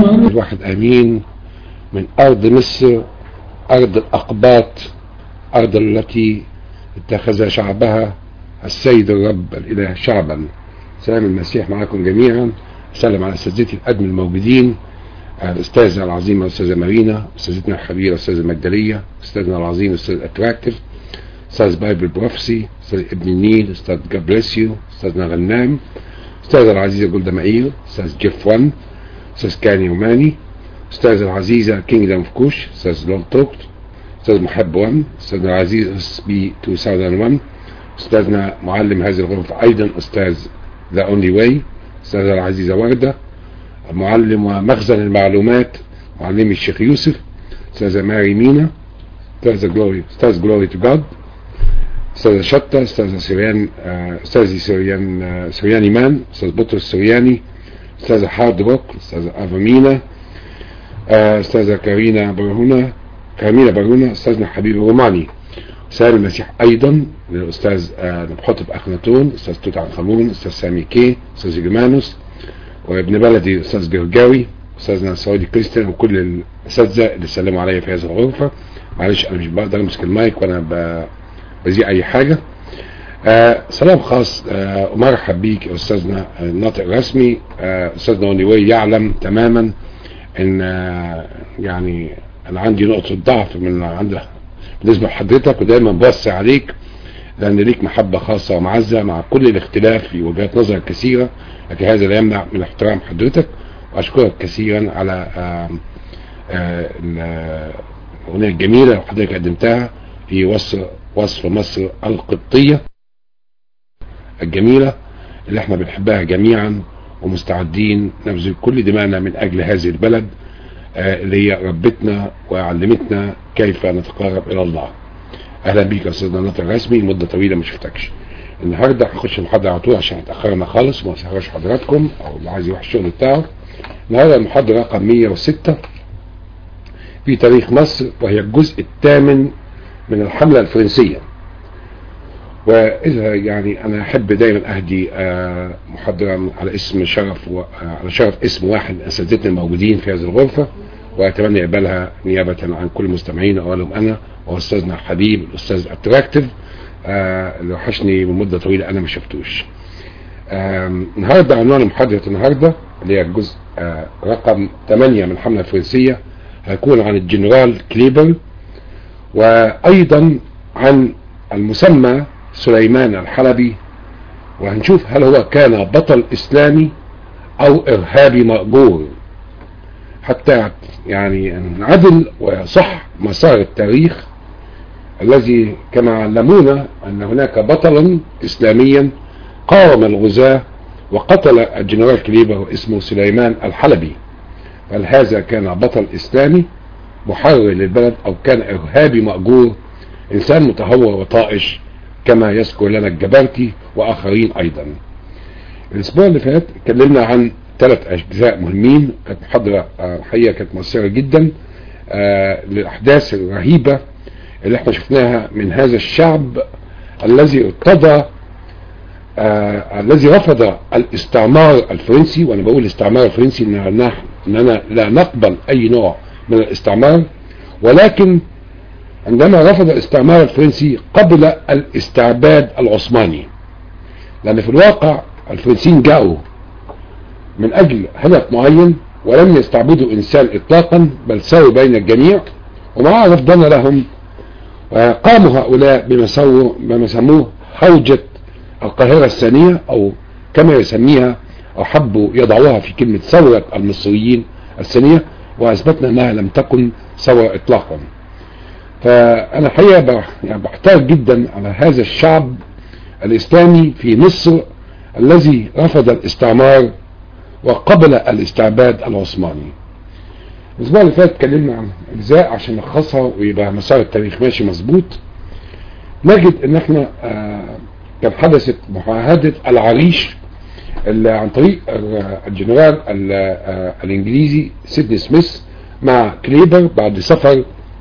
الواحد امين من ارض مصر ارض الاقباط ارض التي اتخذ شعبها السيد الرب الاله شعبا سلام المسيح معكم جميعا سلم على اساتذتي القدم الموجودين الاستاذه العظيمه الاستاذه مارينا استاذتنا الحبيبه الاستاذه مجدليه استاذنا العظيم الاستاذ اتراكتيف استاذ بايبل بروفسي استاذ ابن النيل استاذ جابريسيو استاذنا غنام استاذه العزيزه جولدا مائير استاذ جيف وان استاذ كاني روماني استاذه العزيزه كينجدم اوف كوش استاذ لول توكت استاذ محب وان استاذنا العزيز اس بي 2001 استاذنا معلم هذه الغرفه ايضا استاذ ذا اونلي واي استاذه العزيزه ورده معلم ومخزن المعلومات معلمي الشيخ يوسف استاذه ماري مينا استاذه جلوري استاذ جلوري تو جاد استاذه شطه استاذه سريان استاذي سريان سريان ايمان استاذ بطرس السرياني استاذه هارد روك استاذه افا مينا استاذه كارينا برهونه كارمينا برهونه استاذنا حبيب روماني سالم المسيح ايضا للاستاذ نبحطب اخناتون استاذ توت عنخ امون استاذ سامي كي استاذ جمانوس وابن بلدي الاستاذ جرجاوي استاذنا سعودي كريستيان وكل الاساتذه اللي سلموا عليا في هذه الغرفه معلش انا مش بقدر امسك المايك وانا بذيع اي حاجه آه سلام خاص آه ومرحب بيك استاذنا الناطق الرسمي آه استاذنا ونيوي يعلم تماما ان آه يعني انا عندي نقطه ضعف من عند بالنسبه لحضرتك ودايما بوسع عليك لان ليك محبه خاصه ومعزه مع كل الاختلاف في وجهات نظر كثيره لكن هذا لا يمنع من احترام حضرتك واشكرك كثيرا على الاغنيه الجميله اللي حضرتك قدمتها في وصف وصف مصر القبطيه الجميله اللي احنا بنحبها جميعا ومستعدين نبذل كل دماءنا من اجل هذه البلد اللي هي ربتنا وعلمتنا كيف نتقرب الى الله اهلا بيك يا استاذنا الناطق الرسمي مده طويله ما شفتكش النهارده هخش المحاضره على طول عشان اتاخرنا خالص وما اسهرش حضراتكم او اللي عايز يروح الشغل بتاعه النهارده المحاضره رقم 106 في تاريخ مصر وهي الجزء الثامن من الحمله الفرنسيه واذا يعني انا احب دايما اهدي محاضره على اسم شرف على شرف اسم واحد من اساتذتنا الموجودين في هذه الغرفه واتمنى يقبلها نيابه عن كل المستمعين اولهم انا واستاذنا الحبيب الاستاذ اتراكتيف اللي وحشني من مده طويله انا ما شفتوش النهارده عنوان محاضره النهارده اللي هي الجزء رقم 8 من الحمله الفرنسيه هيكون عن الجنرال كليبر وايضا عن المسمى سليمان الحلبي وهنشوف هل هو كان بطل اسلامي او ارهابي مأجور حتى يعني نعدل ويصح مسار التاريخ الذي كما علمونا ان هناك بطلا اسلاميا قاوم الغزاة وقتل الجنرال كليبر اسمه سليمان الحلبي هل هذا كان بطل اسلامي محرر للبلد او كان ارهابي مأجور انسان متهور وطائش كما يذكر لنا الجبرتي واخرين ايضا الاسبوع اللي فات اتكلمنا عن ثلاث اجزاء مهمين كانت محاضره الحقيقه كانت مؤثره جدا للاحداث الرهيبه اللي احنا شفناها من هذا الشعب الذي ارتضى آه الذي رفض الاستعمار الفرنسي وانا بقول الاستعمار الفرنسي ان اننا لا نقبل اي نوع من الاستعمار ولكن عندما رفض الاستعمار الفرنسي قبل الاستعباد العثماني لان في الواقع الفرنسيين جاءوا من اجل هدف معين ولم يستعبدوا انسان اطلاقا بل ساووا بين الجميع ومع رفضنا لهم قاموا هؤلاء بما سووا بما سموه حوجة القاهرة الثانية او كما يسميها او حبوا يضعوها في كلمة ثورة المصريين الثانية واثبتنا انها لم تكن ثورة اطلاقا فانا الحقيقة يعني بحتاج جدا على هذا الشعب الاسلامي في مصر الذي رفض الاستعمار وقبل الاستعباد العثماني الاسبوع اللي فات اتكلمنا عن اجزاء عشان نلخصها ويبقى مسار التاريخ ماشي مظبوط نجد ان احنا آه كان حدثت معاهدة العريش اللي عن طريق الجنرال آه الانجليزي سيدني سميث مع كليبر بعد سفر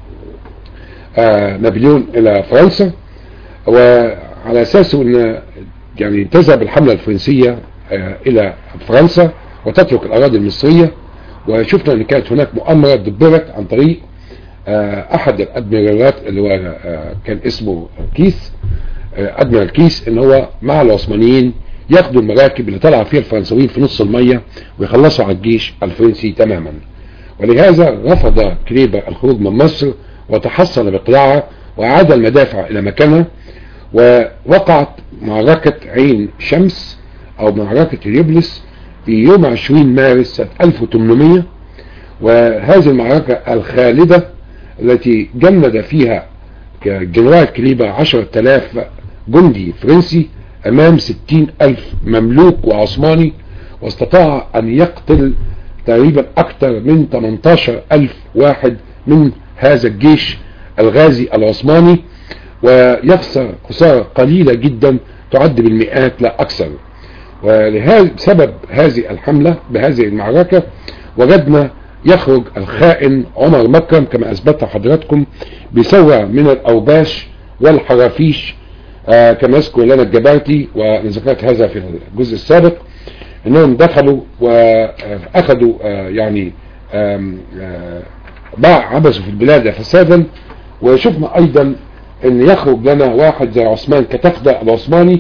آه نابليون الى فرنسا وعلى اساسه ان يعني تذهب الحملة الفرنسية الى فرنسا وتترك الاراضي المصرية وشفنا ان كانت هناك مؤامرة دبرت عن طريق احد الادميرالات اللي هو كان اسمه كيس ادميرال كيس ان هو مع العثمانيين ياخدوا المراكب اللي طلع فيها الفرنساويين في نص المية ويخلصوا على الجيش الفرنسي تماما ولهذا رفض كليبر الخروج من مصر وتحصن بقلاعة وعاد المدافع الى مكانها ووقعت معركة عين شمس او معركة اليبلس في يوم 20 مارس سنة 1800 وهذه المعركة الخالدة التي جند فيها جنرال كليبر 10000 جندي فرنسي امام 60 الف مملوك وعثماني واستطاع ان يقتل تقريبا اكثر من 18 الف واحد من هذا الجيش الغازي العثماني ويخسر خسارة قليلة جدا تعد بالمئات لا اكثر ولهذا بسبب هذه الحملة بهذه المعركة وجدنا يخرج الخائن عمر مكرم كما اثبت حضراتكم بثورة من الاوباش والحرافيش آه كما يذكر لنا الجبارتي وذكرت هذا في الجزء السابق انهم دخلوا واخذوا آه يعني باع عبثوا في البلاد فسادا وشفنا ايضا ان يخرج لنا واحد زي عثمان كتفدى العثماني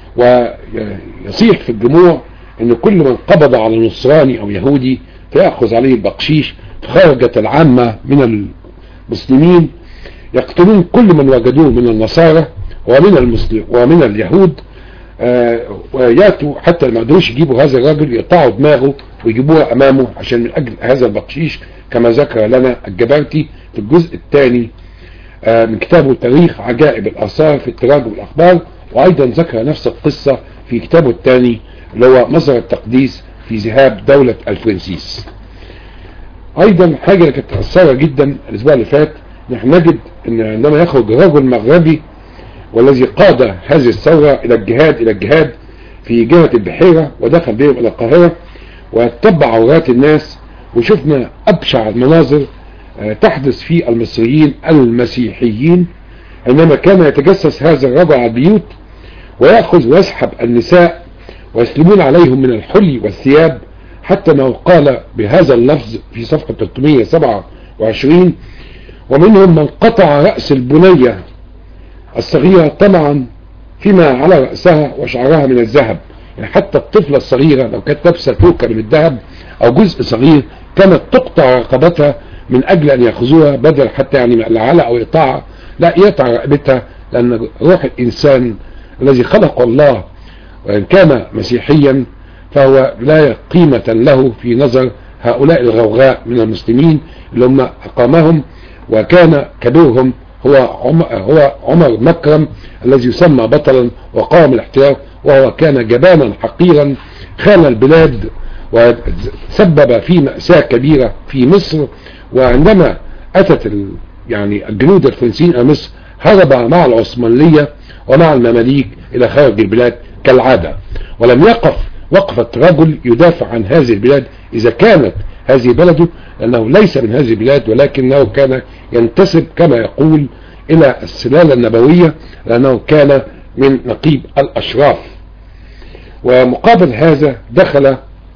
ويصيح في الجموع ان كل من قبض على نصراني او يهودي فيأخذ عليه البقشيش فخرجت العامة من المسلمين يقتلون كل من وجدوه من النصارى ومن المسلم ومن اليهود آه وياتوا حتى ما قدروش يجيبوا هذا الرجل يقطعوا دماغه ويجيبوها امامه عشان من اجل هذا البقشيش كما ذكر لنا الجبرتي في الجزء الثاني آه من كتابه تاريخ عجائب الاثار في التراجم الاخبار وايضا ذكر نفس القصة في كتابه الثاني اللي هو مصدر التقديس في ذهاب دولة الفرنسيس ايضا حاجة اللي كانت مؤثرة جدا الاسبوع اللي فات نحن نجد ان عندما يخرج رجل مغربي والذي قاد هذه الثورة الى الجهاد الى الجهاد في جهة البحيرة ودخل بهم الى القاهرة واتبع عورات الناس وشفنا ابشع المناظر تحدث في المصريين المسيحيين عندما كان يتجسس هذا الرجل على البيوت ويأخذ ويسحب النساء ويسلمون عليهم من الحلي والثياب حتى ما قال بهذا اللفظ في صفحة 327 ومنهم من قطع رأس البنية الصغيرة طمعا فيما على رأسها وشعرها من الذهب يعني حتى الطفلة الصغيرة لو كانت لابسة توكة من الذهب او جزء صغير كانت تقطع رقبتها من اجل ان ياخذوها بدل حتى يعني لعلى او يقطعها لا يقطع رقبتها لان روح الانسان الذي خلق الله وان كان مسيحيا فهو لا قيمة له في نظر هؤلاء الغوغاء من المسلمين اللي هم اقامهم وكان كبيرهم هو عمر, هو عمر مكرم الذي يسمى بطلا وقام الاحتلال وهو كان جبانا حقيرا خان البلاد وسبب في مأساة كبيرة في مصر وعندما أتت يعني الجنود الفرنسيين إلى مصر هرب مع العثمانية ومع المماليك إلى خارج البلاد كالعادة ولم يقف وقفة رجل يدافع عن هذه البلاد إذا كانت هذه بلده لأنه ليس من هذه البلاد ولكنه كان ينتسب كما يقول إلى السلالة النبوية لأنه كان من نقيب الأشراف ومقابل هذا دخل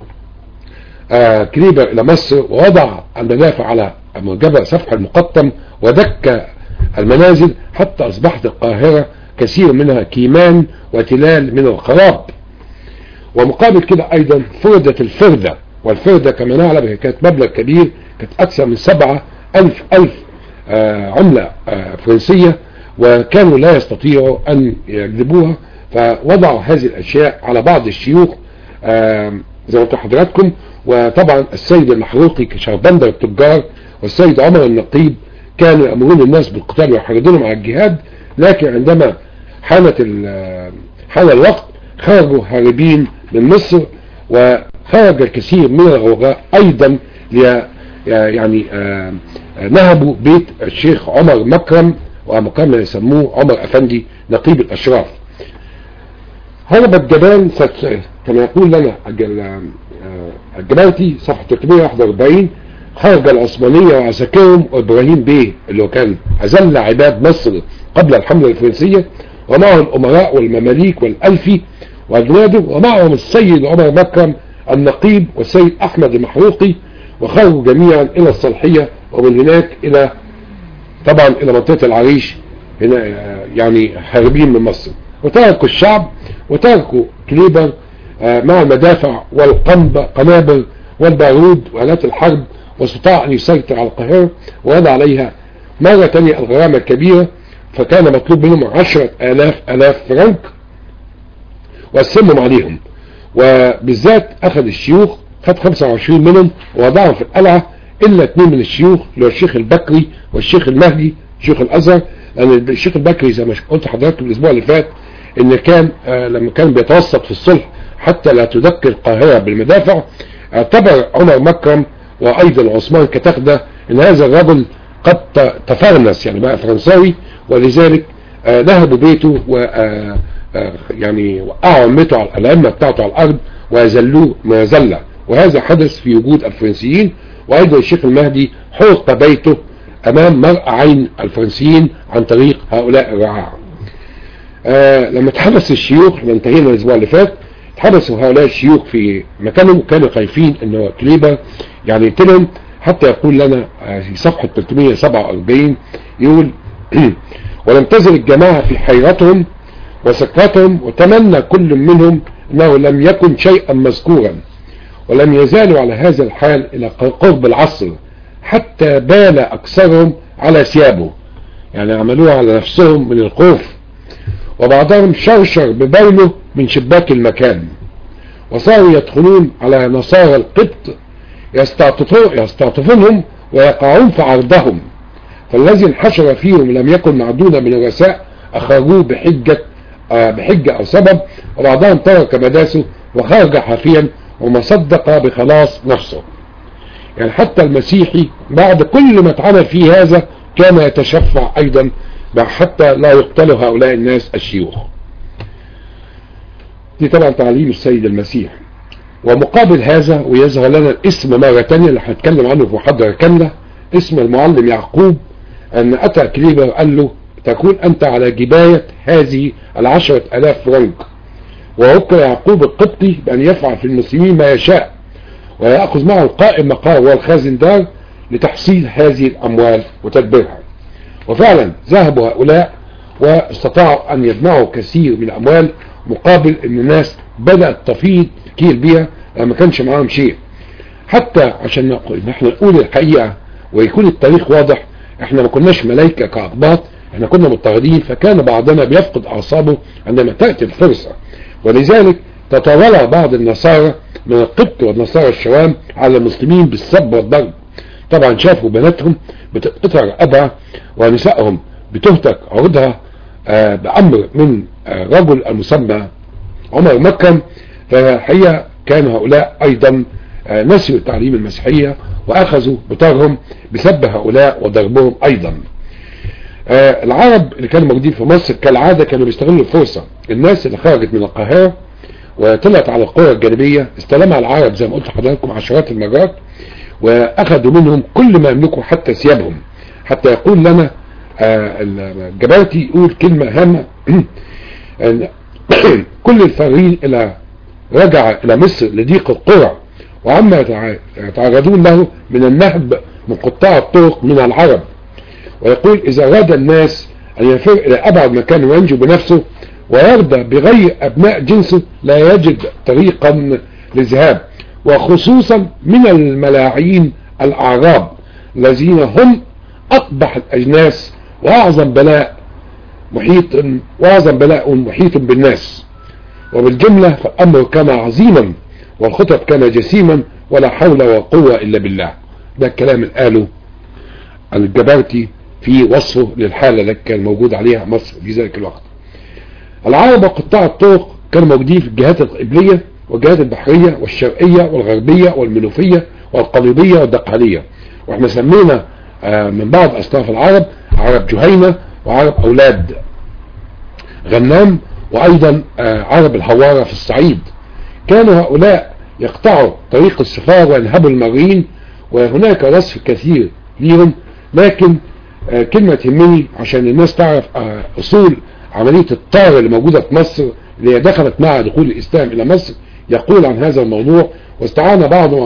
آه كليبر إلى مصر ووضع المدافع على جبل سفح المقطم ودك المنازل حتى أصبحت القاهرة كثير منها كيمان وتلال من الخراب ومقابل كده أيضا فردت الفردة والفردة كما نعلم هي كانت مبلغ كبير كانت أكثر من سبعة ألف ألف آه عملة آه فرنسية وكانوا لا يستطيعوا أن يجذبوها فوضعوا هذه الأشياء على بعض الشيوخ آه زي ما قلت لحضراتكم وطبعا السيد المحروقي كشربندر التجار والسيد عمر النقيب كانوا يأمرون الناس بالقتال ويحرضونهم على الجهاد لكن عندما حانت حان الوقت خرجوا هاربين من مصر وخرج الكثير من الغوغاء ايضا يعني نهبوا بيت الشيخ عمر مكرم وكما يسموه عمر افندي نقيب الاشراف هرب الجبال كما يقول لنا الجبالتي صفحة 341 خرج العثمانية وعساكرهم وابراهيم بيه اللي هو كان اذل عباد مصر قبل الحملة الفرنسية ومعه الامراء والمماليك والالفي واجناده ومعهم السيد عمر مكرم النقيب والسيد احمد المحروقي وخرجوا جميعا الى الصالحية ومن هناك الى طبعا الى منطقة العريش هنا يعني هاربين من مصر وتركوا الشعب وتركوا كليبر مع المدافع والقنابل والبارود وآلات الحرب واستطاع أن يسيطر على القاهرة ووضع عليها مرة تانية الغرامة الكبيرة فكان مطلوب منهم عشرة آلاف آلاف فرنك وقسمهم عليهم وبالذات أخذ الشيوخ خد 25 منهم ووضعهم في القلعة إلا اثنين من الشيوخ اللي هو الشيخ البكري والشيخ المهدي شيخ الأزهر لأن الشيخ البكري زي ما قلت حضراتكم الأسبوع اللي فات إن كان آه لما كان بيتوسط في الصلح حتى لا تذكر القاهرة بالمدافع اعتبر عمر مكرم وأيضا عثمان كتخدة إن هذا الرجل قد تفرنس يعني بقى فرنساوي ولذلك آه نهبوا بيته و آه يعني وقعوا عمته على الأئمة بتاعته على الأرض وذلوه مذلة وهذا حدث في وجود الفرنسيين وأيضا الشيخ المهدي حرق بيته أمام مرأى عين الفرنسيين عن طريق هؤلاء الرعاع آه لما تحدث الشيوخ احنا انتهينا الأسبوع اللي فات تحدثوا هؤلاء الشيوخ في مكانهم وكانوا خايفين أنه كليبر يعني يقتلهم حتى يقول لنا في صفحة 347 يقول ولم تزل الجماعة في حيرتهم وسكرتهم وتمنى كل منهم أنه لم يكن شيئا مذكورا ولم يزالوا على هذا الحال إلى قرب العصر حتى بال أكثرهم على ثيابه يعني عملوها على نفسهم من الخوف وبعضهم شرشر ببوله من شباك المكان وصاروا يدخلون على نصارى القبط يستعطفونهم ويقعون في عرضهم فالذي انحشر فيهم لم يكن معدودا من الرساء أخرجوه بحجة آه بحجة أو سبب وبعضهم ترك مداسه وخرج حافيا وما صدق بخلاص نفسه يعني حتى المسيحي بعد كل ما اتعمل فيه هذا كان يتشفع أيضا حتى لا يقتلوا هؤلاء الناس الشيوخ دي طبعا تعليم السيد المسيح ومقابل هذا ويظهر لنا الاسم مرة تانية اللي هنتكلم عنه في محاضرة كاملة اسم المعلم يعقوب أن أتى كليبر قال له تكون أنت على جباية هذه العشرة ألاف فرنك ووكل يعقوب القبطي بأن يفعل في المسلمين ما يشاء ويأخذ معه القائم مقار والخازن دار لتحصيل هذه الأموال وتدبيرها وفعلا ذهبوا هؤلاء واستطاعوا أن يجمعوا كثير من الأموال مقابل أن الناس بدأت تفيض كيل بيها ما كانش معاهم شيء حتى عشان نقول احنا نقول الحقيقة ويكون التاريخ واضح احنا ما كناش ملايكة كأقباط احنا كنا مضطهدين فكان بعضنا بيفقد أعصابه عندما تأتي الفرصة ولذلك تتولى بعض النصارى من القبط والنصارى الشوام على المسلمين بالسب والضرب طبعا شافوا بناتهم بتتقطع رقبها ونسائهم بتهتك عرضها آه بأمر من آه رجل المسمى عمر مكرم فهي كان هؤلاء أيضا آه نسيوا التعليم المسيحية وأخذوا بطارهم بسب هؤلاء وضربهم أيضا العرب اللي كانوا موجودين في مصر كالعادة كانوا بيستغلوا الفرصة الناس اللي خرجت من القاهرة وطلعت على القرى الجانبية استلمها العرب زي ما قلت لحضراتكم عشرات المرات واخذوا منهم كل ما يملكوا حتى ثيابهم حتى يقول لنا الجبارتي يقول كلمة هامة كل الفارين الى رجع الى مصر لضيق القرى وعما يتعرضون له من النهب من قطاع الطرق من العرب ويقول اذا اراد الناس ان يفر الى ابعد مكان وينجو بنفسه ويرضى بغير ابناء جنسه لا يجد طريقا للذهاب وخصوصا من الملاعين الاعراب الذين هم اقبح الاجناس واعظم بلاء محيط واعظم بلاء محيط بالناس وبالجملة فالامر كان عظيما والخطب كان جسيما ولا حول ولا قوة الا بالله ده الكلام اللي قاله الجبارتي في وصفه للحالة التي كان موجود عليها مصر في ذلك الوقت العرب وقطاع الطرق كانوا موجودين في الجهات القبلية والجهات البحرية والشرقية والغربية والمنوفية والقليبية والدقهلية واحنا سمينا من بعض أصناف العرب عرب جهينة وعرب أولاد غنام وأيضا عرب الهوارة في الصعيد كانوا هؤلاء يقطعوا طريق السفار وينهبوا المارين وهناك وصف كثير ليهم لكن كلمة تهمني عشان الناس تعرف أصول عملية الطار اللي موجودة في مصر اللي دخلت مع دخول الإسلام إلى مصر يقول عن هذا الموضوع واستعان بعض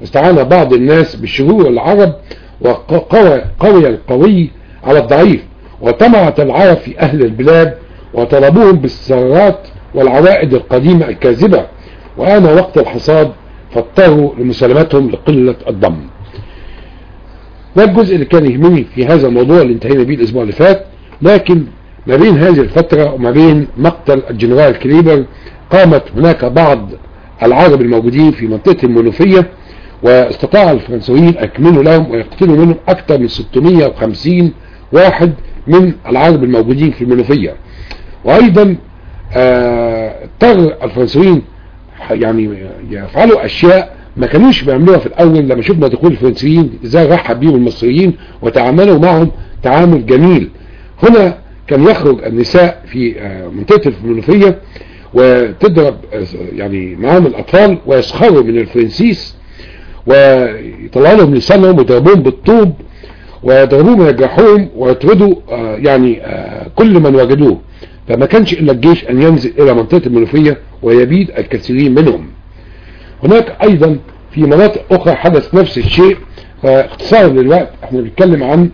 استعان بعض الناس بشرور العرب وقوي القوي على الضعيف وطمعت العرب في أهل البلاد وطلبوهم بالثروات والعوائد القديمة الكاذبة وآن وقت الحصاد فاضطروا لمسالمتهم لقلة الضم ده الجزء اللي كان يهمني في هذا الموضوع اللي انتهينا به الاسبوع اللي فات لكن ما بين هذه الفترة وما بين مقتل الجنرال كليبر قامت هناك بعض العرب الموجودين في منطقة المنوفية واستطاع الفرنسويين اكملوا لهم ويقتلوا منهم اكثر من 650 واحد من العرب الموجودين في المنوفية وايضا اضطر الفرنسويين يعني يفعلوا اشياء ما كانوش بيعملوها في الاول لما شفنا دخول الفرنسيين ازاي رحب بيهم المصريين وتعاملوا معهم تعامل جميل هنا كان يخرج النساء في منطقة المنوفية وتضرب يعني معاهم الاطفال ويسخروا من الفرنسيس ويطلعوا لهم لسانهم ويضربوهم بالطوب ويضربوهم ويجرحوهم ويطردوا يعني كل من وجدوه فما كانش الا الجيش ان ينزل الى منطقة المنوفية ويبيد الكثيرين منهم هناك ايضا في مناطق اخرى حدث نفس الشيء فاختصارا للوقت احنا بنتكلم عن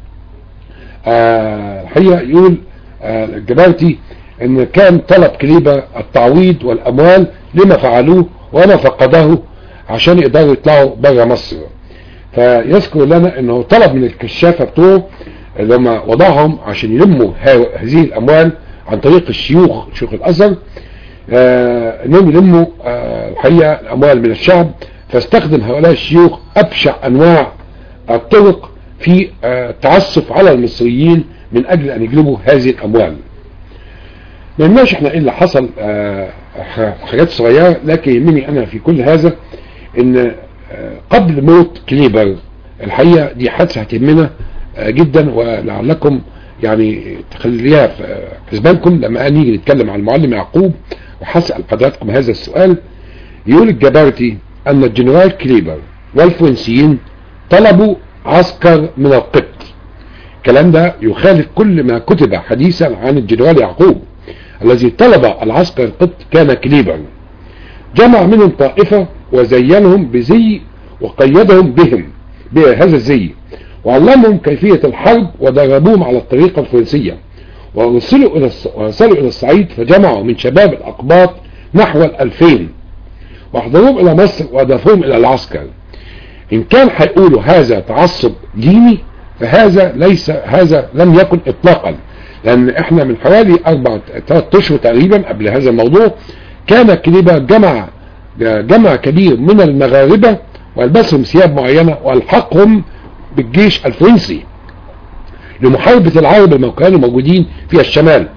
الحقيقة يقول الجبارتي ان كان طلب كليبة التعويض والاموال لما فعلوه وما فقده عشان يقدروا يطلعوا بره مصر فيذكر لنا انه طلب من الكشافة بتوعه لما وضعهم عشان يلموا هذه الاموال عن طريق الشيوخ شيوخ الازهر آه انهم يلموا آه الحقيقة الاموال من الشعب فاستخدم هؤلاء الشيوخ ابشع انواع الطرق في آه التعسف على المصريين من اجل ان يجلبوا هذه الاموال ما يهمناش احنا ايه اللي حصل حاجات صغيرة لكن يهمني انا في كل هذا ان قبل موت كليبر الحقيقة دي حادثة هتهمنا جدا ولعلكم يعني تخليها في حسبانكم لما نيجي نتكلم عن المعلم يعقوب وحسأل حضراتكم هذا السؤال يقول الجبارتي ان الجنرال كليبر والفرنسيين طلبوا عسكر من القبط الكلام ده يخالف كل ما كتب حديثا عن الجنرال يعقوب الذي طلب العسكر القبط كان كليبر جمع منهم طائفة وزينهم بزي وقيدهم بهم بهذا الزي وعلمهم كيفية الحرب ودربوهم على الطريقة الفرنسية ووصلوا إلى وصلوا إلى الصعيد فجمعوا من شباب الأقباط نحو الألفين واحضروهم إلى مصر وأضافوهم إلى العسكر إن كان هيقولوا هذا تعصب ديني فهذا ليس هذا لم يكن إطلاقا لأن إحنا من حوالي أربع ثلاث أشهر تقريبا قبل هذا الموضوع كان كليبا جمع جمع كبير من المغاربة والبسهم ثياب معينة والحقهم بالجيش الفرنسي لمحاربة العرب اللي كانوا موجودين في الشمال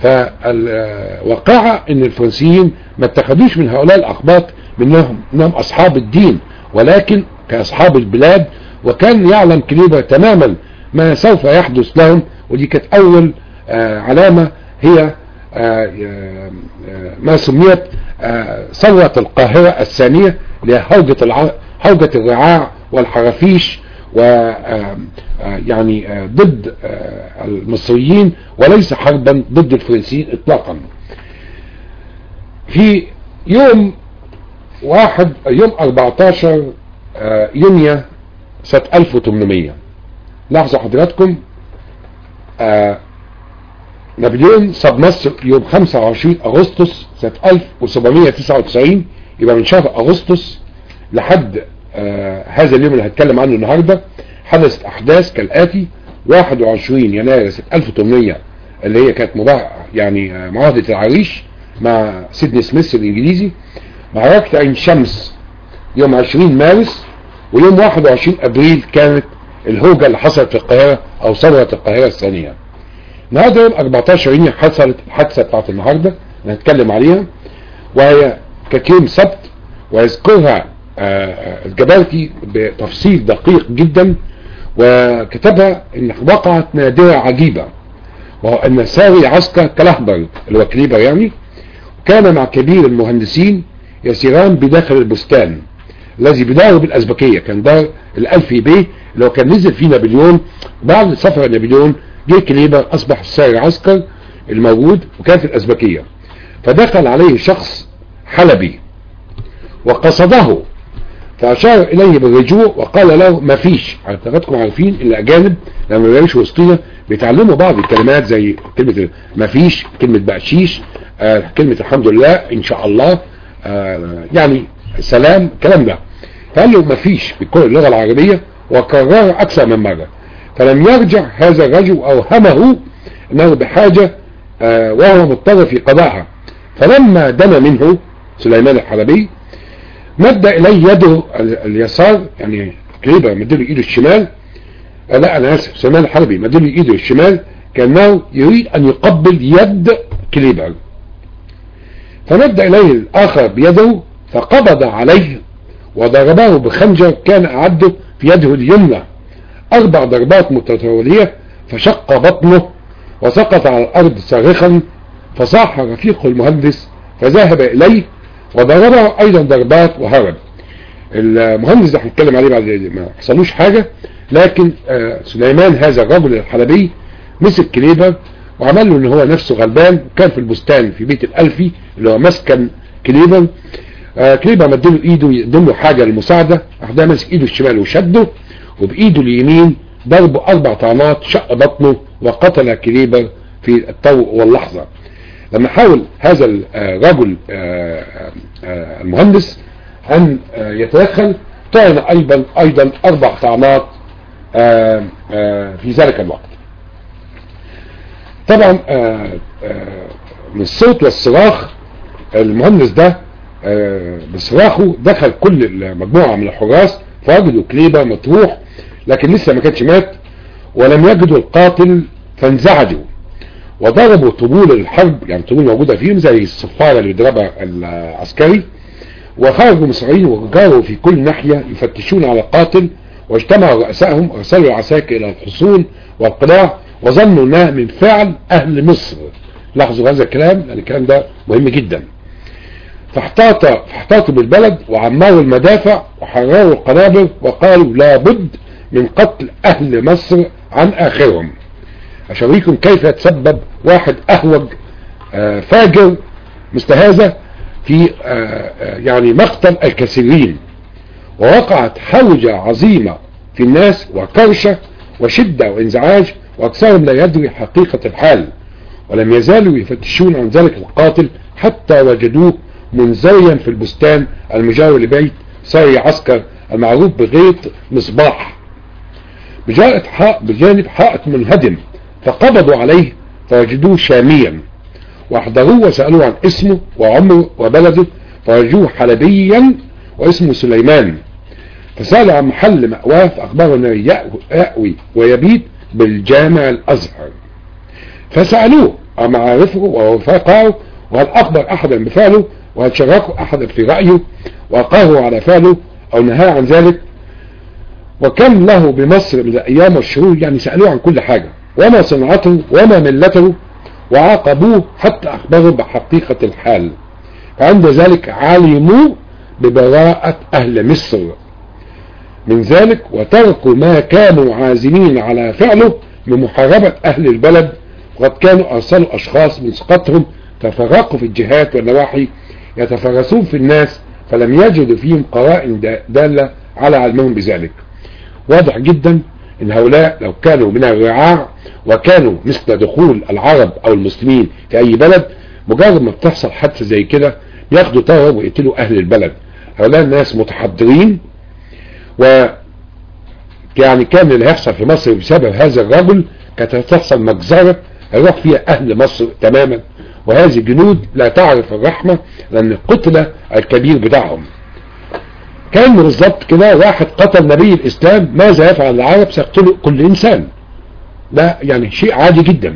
فالواقعة ان الفرنسيين ما اتخذوش من هؤلاء الاقباط منهم انهم اصحاب الدين ولكن كاصحاب البلاد وكان يعلم كليبا تماما ما سوف يحدث لهم ودي كانت اول علامة هي ما سميت ثورة القاهرة الثانية اللي هي هوجة هوجة الرعاع والحرافيش و يعني ضد المصريين وليس حربا ضد الفرنسيين اطلاقا في يوم واحد يوم 14 يونيو سنة 1800 لاحظوا حضراتكم نابليون صاب مصر يوم 25 اغسطس سنة 1799 يبقى من شهر اغسطس لحد آه هذا اليوم اللي هتكلم عنه النهاردة حدثت احداث كالاتي 21 يناير سنة 1800 اللي هي كانت مباح يعني آه معاهدة العريش مع سيدني سميث الانجليزي معركة عين شمس يوم 20 مارس ويوم 21 ابريل كانت الهوجة اللي حصلت في القاهرة او ثورة القاهرة الثانية النهارده يوم 14 يونيو حصلت الحادثة بتاعت النهاردة اللي هنتكلم عليها وهي كانت يوم سبت ويذكرها الجبالتي بتفصيل دقيق جدا وكتبها ان وقعت نادرة عجيبة وهو ان ساري عسكر كلهبر اللي هو كليبر يعني كان مع كبير المهندسين يسيران بداخل البستان الذي بداره بالأزبكية كان دار الألفي بيه اللي هو كان نزل فيه نابليون بعد سفر نابليون جه كليبر أصبح ساري عسكر الموجود وكان في الأزبكية فدخل عليه شخص حلبي وقصده فأشار إليه بالرجوع وقال له ما فيش حضراتكم عارفين الأجانب لما بيعيشوا وسطينا بيتعلموا بعض الكلمات زي كلمة ما فيش كلمة بقشيش آه كلمة الحمد لله إن شاء الله آه يعني سلام الكلام ده فقال له ما فيش بكل اللغة العربية وكررها أكثر من مرة فلم يرجع هذا الرجل أوهمه أنه بحاجة آه وهو مضطر في قضائها فلما دنا منه سليمان الحلبي مد إليه يده اليسار يعني قريبة مدله إيده الشمال آه لا أنا آسف سليمان الحلبي مدله إيده الشمال كأنه يريد أن يقبل يد كليبر فمد إليه الآخر بيده فقبض عليه وضربه بخنجر كان أعده في يده اليمنى أربع ضربات متتالية فشق بطنه وسقط على الأرض صارخا فصاح رفيقه المهندس فذهب إليه وضربه أيضا ضربات وهرب المهندس ده هنتكلم عليه بعد ما حصلوش حاجة لكن آه سليمان هذا الرجل الحلبي مسك كليبر وعمل له ان هو نفسه غلبان كان في البستان في بيت الألفي اللي هو مسكن كليبر آه كليبر مدله ايده يقدم له حاجة للمساعدة راح ده ماسك ايده الشمال وشده وبايده اليمين ضربه اربع طعنات شق بطنه وقتل كليبر في الطو واللحظة لما حاول هذا الرجل المهندس ان يتدخل طعن ايضا ايضا اربع طعنات في ذلك الوقت طبعا من الصوت والصراخ المهندس ده بصراخه دخل كل المجموعة من الحراس فوجدوا كليبة مطروح لكن لسه ما كانش مات ولم يجدوا القاتل فانزعجوا وضربوا طبول الحرب يعني طبول موجودة فيهم زي الصفارة اللي بيضربها العسكري وخرجوا مصريين وجاروا في كل ناحية يفتشون على القاتل واجتمعوا رؤسائهم ارسلوا العساكر الى الحصون والقلاع وظنوا انها من فعل اهل مصر لاحظوا هذا الكلام لان الكلام ده مهم جدا فاحتاط فاحتاطوا بالبلد وعمروا المدافع وحرروا القنابل وقالوا لابد من قتل اهل مصر عن اخرهم اشاريكم كيف يتسبب واحد اهوج آه فاجر مستهازة في آه يعني مقتل الكثيرين ووقعت حوجة عظيمة في الناس وكرشة وشدة وانزعاج واكثرهم لا يدري حقيقة الحال ولم يزالوا يفتشون عن ذلك القاتل حتى وجدوه منزويا في البستان المجاور لبيت ساري عسكر المعروف بغيط مصباح بجانب حائط, بجانب حائط منهدم فقبضوا عليه فوجدوه شاميا واحضروه وسألوه عن اسمه وعمره وبلده فوجدوه حلبيا واسمه سليمان فسألوا عن محل مأواه فأخبروا أنه يأوي ويبيت بالجامع الأزهر فسألوه عن معارفه ووفاقه وهل أخبر أحدا بفعله وهل شاركوا أحدا في رأيه وأقره على فعله أو نهاه عن ذلك وكم له بمصر من الأيام والشهور يعني سألوه عن كل حاجة وما صنعته وما ملته وعاقبوه حتى أخبروا بحقيقة الحال فعند ذلك علموا ببراءة أهل مصر من ذلك وتركوا ما كانوا عازمين على فعله بمحاربة أهل البلد وقد كانوا أرسلوا أشخاص من سقطهم تفرقوا في الجهات والنواحي يتفرسون في الناس فلم يجدوا فيهم قرائن دالة على علمهم بذلك واضح جدا ان هؤلاء لو كانوا من الرعاع وكانوا مثل دخول العرب او المسلمين في اي بلد مجرد ما بتحصل حادثه زي كده بياخدوا طرب ويقتلوا اهل البلد هؤلاء الناس متحضرين و يعني كان اللي هيحصل في مصر بسبب هذا الرجل كانت هتحصل مجزرة هيروح فيها اهل مصر تماما وهذه جنود لا تعرف الرحمة لان القتلة الكبير بتاعهم كان بالظبط كده واحد قتل نبي الاسلام ماذا يفعل العرب سيقتلوا كل انسان ده يعني شيء عادي جدا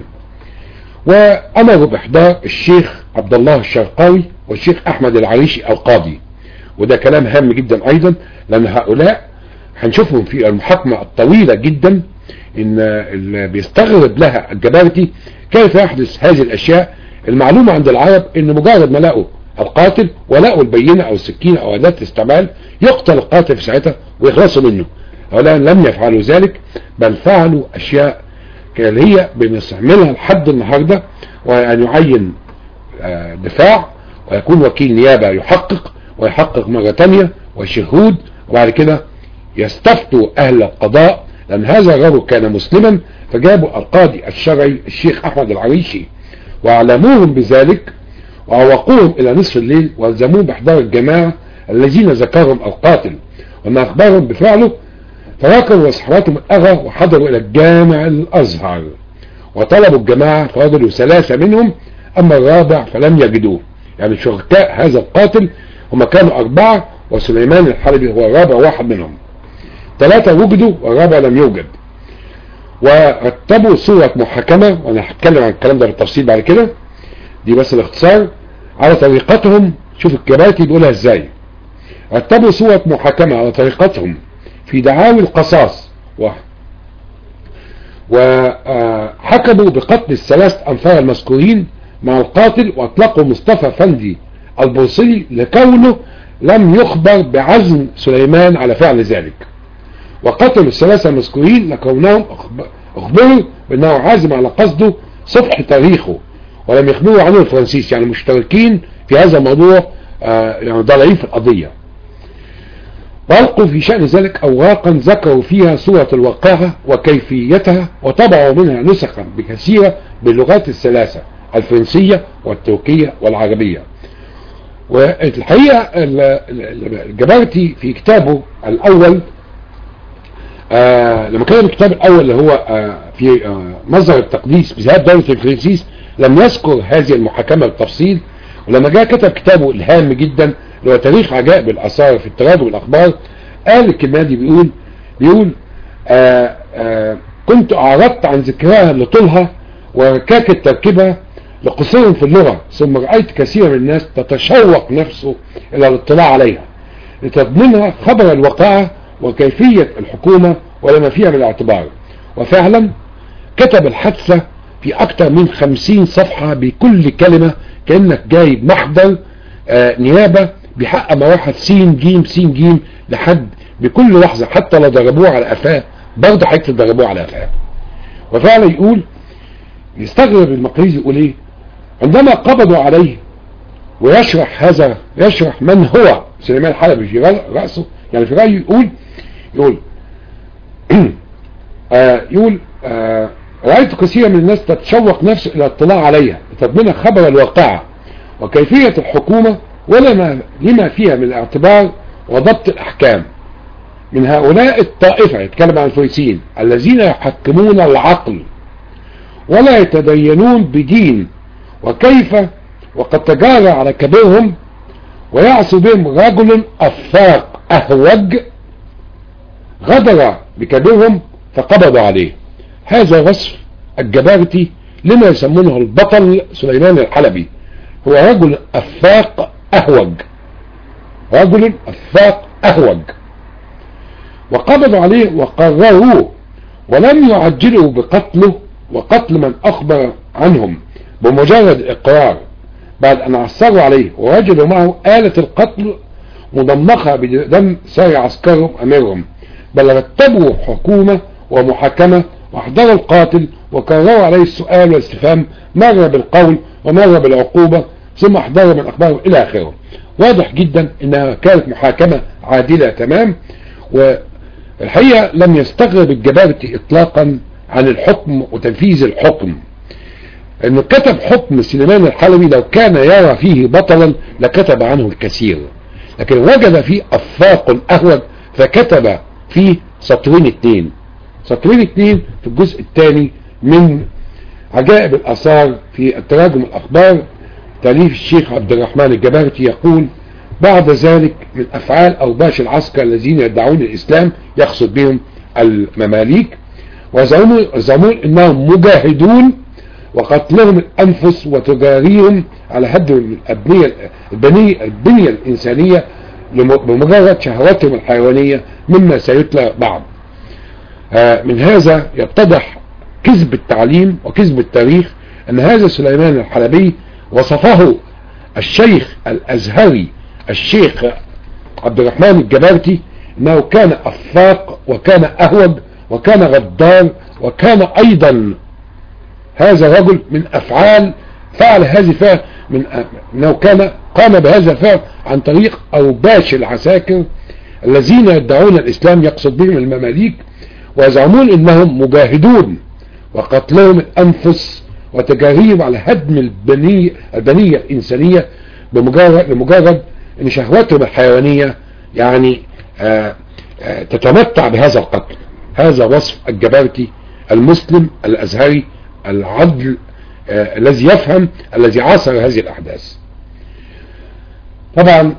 وامروا باحضار الشيخ عبد الله الشرقاوي والشيخ احمد العريشي القاضي وده كلام هام جدا ايضا لان هؤلاء هنشوفهم في المحاكمة الطويلة جدا ان اللي بيستغرب لها الجبارتي كيف يحدث هذه الاشياء المعلومة عند العرب ان مجرد ما لقوا القاتل ولقوا البينة او السكينة او اداة الاستعمال يقتل القاتل في ساعتها ويخلصوا منه هؤلاء لم يفعلوا ذلك بل فعلوا اشياء اللي هي بنستعملها لحد النهاردة وان يعين دفاع ويكون وكيل نيابة يحقق ويحقق مرة تانية وشهود وبعد كده يستفتوا اهل القضاء لان هذا الرجل كان مسلما فجابوا القاضي الشرعي الشيخ احمد العريشي واعلموهم بذلك وعوقوهم الى نصف الليل والزموهم باحضار الجماعة الذين ذكرهم القاتل وان اخبرهم بفعله فركبوا وصحباتهم الاغى وحضروا الى الجامع الازهر وطلبوا الجماعة فوجدوا ثلاثة منهم اما الرابع فلم يجدوه يعني شركاء هذا القاتل هم كانوا اربعة وسليمان الحلبي هو الرابع واحد منهم ثلاثة وجدوا والرابع لم يوجد ورتبوا صورة محاكمة وانا هتكلم عن الكلام ده بالتفصيل بعد كده دي بس الاختصار على طريقتهم شوف الكباتي بيقولها ازاي رتبوا صورة محاكمة على طريقتهم في دعاوي القصاص و وحكموا بقتل الثلاث أنفار المذكورين مع القاتل وأطلقوا مصطفى فندي البوصلي لكونه لم يخبر بعزم سليمان على فعل ذلك وقتلوا الثلاثة المذكورين لكونهم اخبروا بأنه عازم على قصده صفح تاريخه ولم يخبروا عنه الفرنسيس يعني مشتركين في هذا الموضوع آه يعني ضالعين في القضية والقوا في شأن ذلك أوراقا ذكروا فيها صورة الواقعة وكيفيتها وطبعوا منها نسخا بكثيرة باللغات الثلاثة الفرنسية والتركية والعربية والحقيقة الجبرتي في كتابه الأول آه لما كتب الكتاب الأول اللي هو آه في آه مصدر التقديس بذهاب دولة الفرنسيس لم يذكر هذه المحاكمة بالتفصيل ولما جاء كتب كتابه الهام جدا اللي هو تاريخ عجائب الآثار في التراجم الأخبار قال الكلمة دي بيقول بيقول آآ آآ كنت أعرضت عن ذكرها لطولها وركاكة تركيبها لقصور في اللغة ثم رأيت كثير من الناس تتشوق نفسه إلى الاطلاع عليها لتضمنها خبر الواقعة وكيفية الحكومة ولما فيها من الاعتبار وفعلا كتب الحادثة في أكثر من خمسين صفحة بكل كلمة كأنك جايب محضر آه نيابة بحق ما واحد سين جيم سين جيم لحد بكل لحظة حتى لو ضربوه على قفاه برضه هيكتب ضربوه على قفاه وفعلا يقول يستغرب المقريزي يقول ايه عندما قبضوا عليه ويشرح هذا يشرح من هو سليمان الحلبي في رأسه يعني في رأيه يقول يقول آه يقول آه رأيت كثيرا من الناس تتشوق نفسه إلى الاطلاع عليها لتضمن خبر الواقعة وكيفية الحكومة ولما لما فيها من الاعتبار وضبط الأحكام من هؤلاء الطائفة يتكلم عن الفريسيين الذين يحكمون العقل ولا يتدينون بدين وكيف وقد تجارى على كبيرهم ويعصي بهم رجل أفاق أهوج غدر بكبيرهم فقبضوا عليه هذا وصف الجبارتي لما يسمونه البطل سليمان الحلبي هو رجل أفاق أهوج رجل أفاق أهوج وقبضوا عليه وقرروه ولم يعجلوا بقتله وقتل من أخبر عنهم بمجرد الإقرار بعد أن عثروا عليه ووجدوا معه آلة القتل مضمخة بدم ساري عسكرهم أميرهم بل رتبوا حكومة ومحاكمة واحضروا القاتل وكرروا عليه السؤال والاستفهام مرة بالقول ومرة بالعقوبة ثم احضروا من أخبارهم إلى آخره واضح جدا انها كانت محاكمة عادلة تمام والحقيقة لم يستغرب الجبابتي اطلاقا عن الحكم وتنفيذ الحكم انه كتب حكم سليمان الحلبي لو كان يرى فيه بطلا لكتب عنه الكثير لكن وجد فيه افاق اهوج فكتب فيه سطرين اتنين سطرين اتنين في الجزء الثاني من عجائب الاثار في التراجم الاخبار تأليف الشيخ عبد الرحمن الجبارتي يقول بعد ذلك من أفعال أوباش العسكر الذين يدعون الإسلام يقصد بهم المماليك وزعمون أنهم مجاهدون وقتلهم الأنفس وتجاريهم على هدم الأبنية البنية, البنية الإنسانية بمجرد شهواتهم الحيوانية مما سيتلى بعد من هذا يتضح كذب التعليم وكذب التاريخ أن هذا سليمان الحلبي وصفه الشيخ الأزهري الشيخ عبد الرحمن الجبارتي انه كان افاق وكان اهوج وكان غدار وكان ايضا هذا رجل من افعال فعل هذه الفعل من انه كان قام بهذا الفعل عن طريق اوباش العساكر الذين يدعون الإسلام يقصد بهم المماليك ويزعمون أنهم مجاهدون وقتلهم الأنفس وتجاريهم على هدم البنية, البنية الإنسانية بمجرد لمجرد أن شهوتهم الحيوانية يعني آآ آآ تتمتع بهذا القتل هذا وصف الجبرتي المسلم الأزهري العدل الذي يفهم الذي عاصر هذه الأحداث طبعا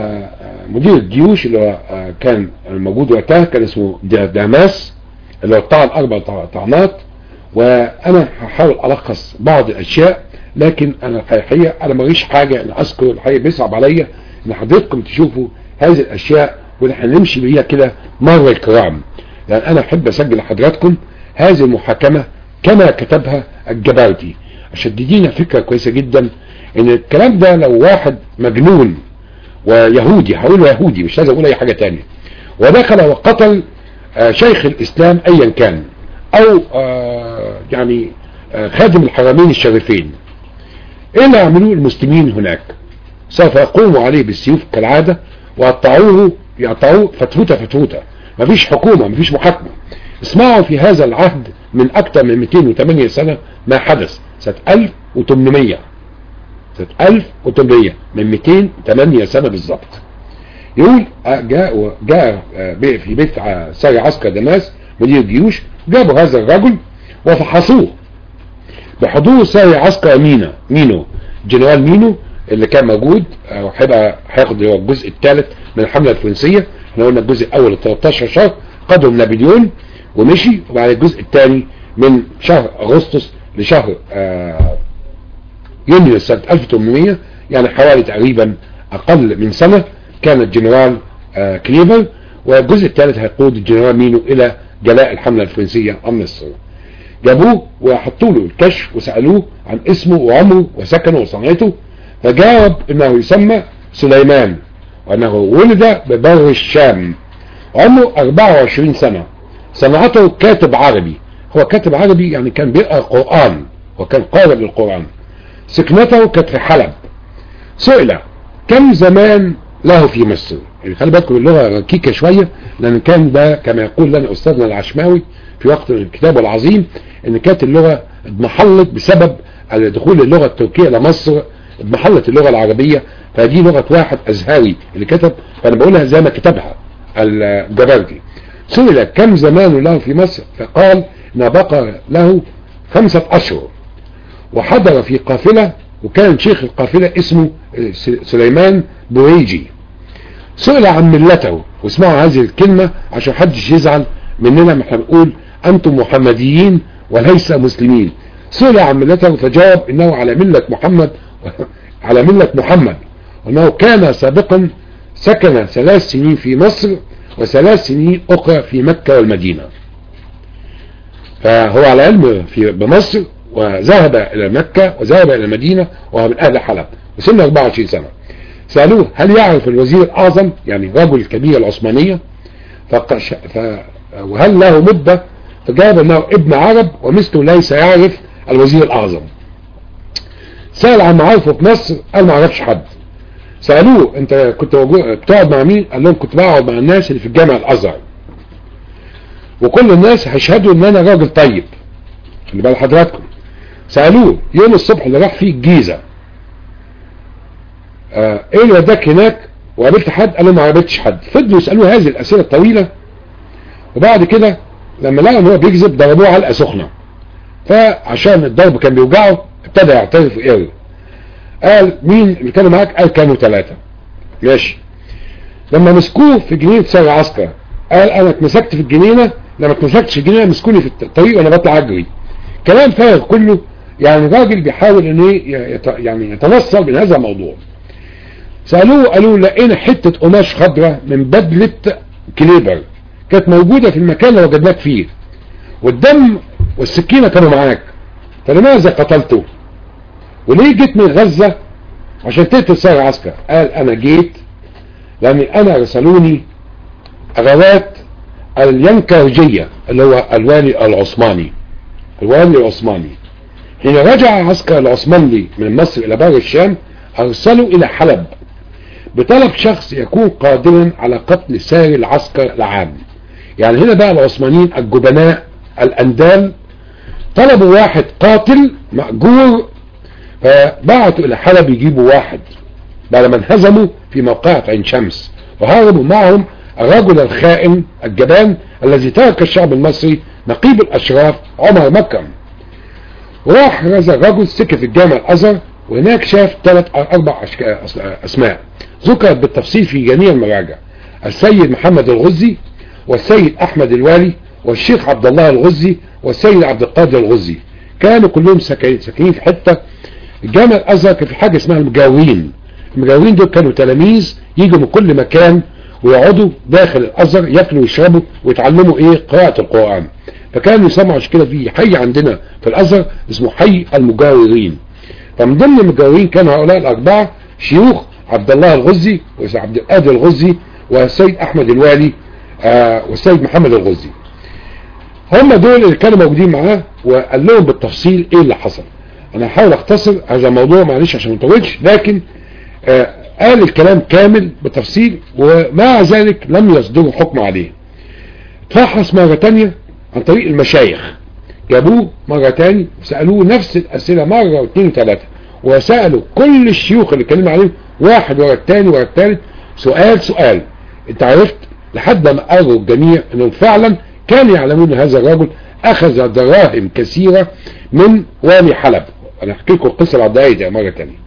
مدير الجيوش اللي هو كان موجود وقتها كان اسمه داماس اللي هو طعن أربع طعنات وأنا هحاول ألخص بعض الأشياء لكن أنا الحقيقة أنا ماليش حاجة أن أذكر الحقيقة بيصعب عليا أن حضرتكم تشوفوا هذه الأشياء ونحن نمشي بيها كده مرة الكرام لأن أنا أحب أسجل لحضراتكم هذه المحاكمة كما كتبها الجبارتي عشان تدينا فكرة كويسة جدا ان الكلام ده لو واحد مجنون ويهودي هقول يهودي مش لازم اقول اي حاجة تانية ودخل وقتل آه شيخ الاسلام ايا كان او آه يعني آه خادم الحرمين الشريفين ايه اللي يعملوه المسلمين هناك سوف يقوموا عليه بالسيوف كالعادة ويقطعوه يقطعوه فتفوتة فتفوتة مفيش حكومة مفيش محاكمة اسمعوا في هذا العهد من اكثر من 208 سنة ما حدث سنة 1800 سنة 1800 من 208 سنة بالظبط يقول جاء جاء في بيت ساري عسكر دماس مدير الجيوش جابوا هذا الرجل وفحصوه بحضور ساري عسكر مينا مينو جنرال مينو اللي كان موجود هيبقى هياخد الجزء الثالث من الحملة الفرنسية احنا قلنا الجزء الاول 13 شهر قدم نابليون ومشي وبعد الجزء الثاني من شهر اغسطس لشهر آه يونيو سنة 1800 يعني حوالي تقريبا اقل من سنة كان الجنرال آه كليفر والجزء الثالث هيقود الجنرال مينو الى جلاء الحملة الفرنسية عن مصر جابوه وحطوا له الكشف وسألوه عن اسمه وعمره وسكنه وصنعته فجاوب انه يسمى سليمان وانه ولد ببر الشام عمره 24 سنة صنعته كاتب عربي هو كاتب عربي يعني كان بيقرأ قرآن وكان قارئ للقرآن سكنته كانت في حلب سئل كم زمان له في مصر يعني خلي بالكم اللغة ركيكة شوية لأن كان ده كما يقول لنا أستاذنا العشماوي في وقت الكتاب العظيم ان كانت اللغة اضمحلت بسبب دخول اللغة التركية لمصر اضمحلت اللغة العربية فدي لغة واحد أزهري اللي كتب فأنا بقولها زي ما كتبها الجبردي سئل كم زمان له في مصر فقال ان بقى له خمسة أشهر وحضر في قافلة وكان شيخ القافلة اسمه سليمان بويجي سئل عن ملته واسمعوا هذه الكلمة عشان حدش يزعل مننا ما احنا بنقول أنتم محمديين وليس مسلمين سئل عن ملته فجاوب إنه على ملة محمد على ملة محمد وأنه كان سابقا سكن ثلاث سنين في مصر وثلاث سنين أخرى في مكة والمدينة فهو على علم في بمصر وذهب إلى مكة وذهب إلى المدينة وهو من أهل حلب وسنه 24 سنة سألوه هل يعرف الوزير الأعظم يعني رجل كبير العثمانية فقش ف... وهل له مدة فجاب أنه ابن عرب ومثله ليس يعرف الوزير الأعظم سأل عن معارفه في مصر قال ما عرفش حد سألوه انت كنت بتقعد مع مين قال لهم كنت بقعد مع الناس اللي في الجامع الازهر وكل الناس هيشهدوا ان انا راجل طيب خلي بال حضراتكم سألوه يوم الصبح اللي راح فيه الجيزة آه ايه اللي وداك هناك وقابلت حد قال له ما قابلتش حد فضلوا يسألوه هذه الاسئلة الطويلة وبعد كده لما لقوا ان هو بيكذب ضربوه علقة سخنة فعشان الضرب كان بيوجعه ابتدى يعترف ويقول قال مين اللي كانوا معاك قال كانوا ثلاثة ماشي لما مسكوه في جنينة ساري عسكر قال انا اتمسكت في الجنينة لما اتمسكتش في الجنينة مسكوني في الطريق وانا بطلع اجري كلام فارغ كله يعني راجل بيحاول ان يت... يعني يتنصل من هذا الموضوع سألوه قالوا لقينا حتة قماش خضراء من بدلة كليبر كانت موجودة في المكان اللي وجدناك فيه والدم والسكينة كانوا معاك فلماذا قتلته وليه جيت من غزة عشان تقتل ساري عسكر قال انا جيت لان انا رسلوني غوات الينكرجية اللي هو الوالي العثماني الوالي العثماني حين رجع عسكر العثماني من مصر الى بر الشام ارسلوا الى حلب بطلب شخص يكون قادرا على قتل سائر العسكر العام يعني هنا بقى العثمانيين الجبناء الأندال طلبوا واحد قاتل مأجور فبعتوا إلى حلب يجيبوا واحد بعد ما انهزموا في موقعة عين شمس وهربوا معهم الرجل الخائن الجبان الذي ترك الشعب المصري نقيب الأشراف عمر مكرم وراح هذا الرجل سكة في الجامع الأزهر وهناك شاف ثلاث أربع أسماء ذكرت بالتفصيل في جميع المراجع السيد محمد الغزي والسيد أحمد الوالي والشيخ عبد الله الغزي والسيد عبد القادر الغزي كانوا كلهم ساكنين في حتة الجامع الأزهر كان في حاجة اسمها المجاورين المجاورين دول كانوا تلاميذ يجوا من كل مكان ويقعدوا داخل الأزهر ياكلوا ويشربوا ويتعلموا ايه قراءة القرآن فكانوا يسمعوا عشان كده في حي عندنا في الأزهر اسمه حي المجاورين فمن ضمن المجاورين كانوا هؤلاء الأربعة شيوخ عبد الله الغزي وعبد القادر الغزي والسيد أحمد الوالي آه والسيد محمد الغزي هم دول اللي كانوا موجودين معاه وقال لهم بالتفصيل ايه اللي حصل انا هحاول اختصر هذا الموضوع معلش عشان ما نطولش لكن آه قال الكلام كامل بتفصيل ومع ذلك لم يصدروا حكم عليه تفحص مرة تانية عن طريق المشايخ جابوه مرة تاني وسألوه نفس الأسئلة مرة واثنين وثلاثة وسألوا كل الشيوخ اللي اتكلموا عليهم واحد ورا الثاني ورا الثالث سؤال سؤال انت عرفت لحد ما قالوا الجميع انهم فعلا كانوا يعلمون هذا الرجل اخذ دراهم كثيرة من والي حلب انا احكي لكم القصة بعد دقايق مرة تانية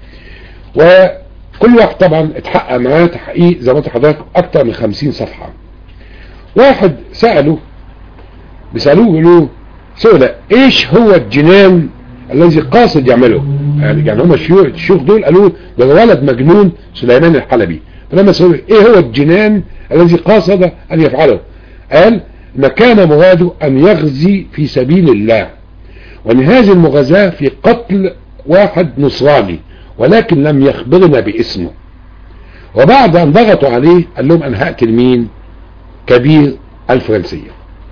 وكل واحد طبعا اتحقق معاه تحقيق زي ما انت حضرتك اكتر من 50 صفحة واحد سأله بيسألوه يقولوا سؤال ايش هو الجنان الذي قاصد يعمله يعني, يعني هم الشيوخ دول قالوا ده ولد مجنون سليمان الحلبي فلما سألوا ايه هو الجنان الذي قاصد ان يفعله قال ما كان مراده ان يغزي في سبيل الله وان هذه المغازاة في قتل واحد نصراني ولكن لم يخبرنا باسمه وبعد ان ضغطوا عليه قال لهم انا هقتل مين كبير الفرنسية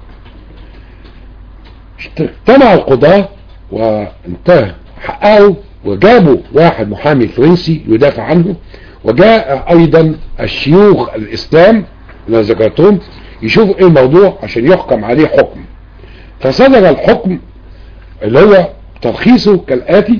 اجتمع القضاة وانتهى حققوا وجابوا واحد محامي فرنسي يدافع عنه وجاء ايضا الشيوخ الاسلام اللي ذكرتهم يشوفوا ايه الموضوع عشان يحكم عليه حكم فصدر الحكم اللي هو تلخيصه كالاتي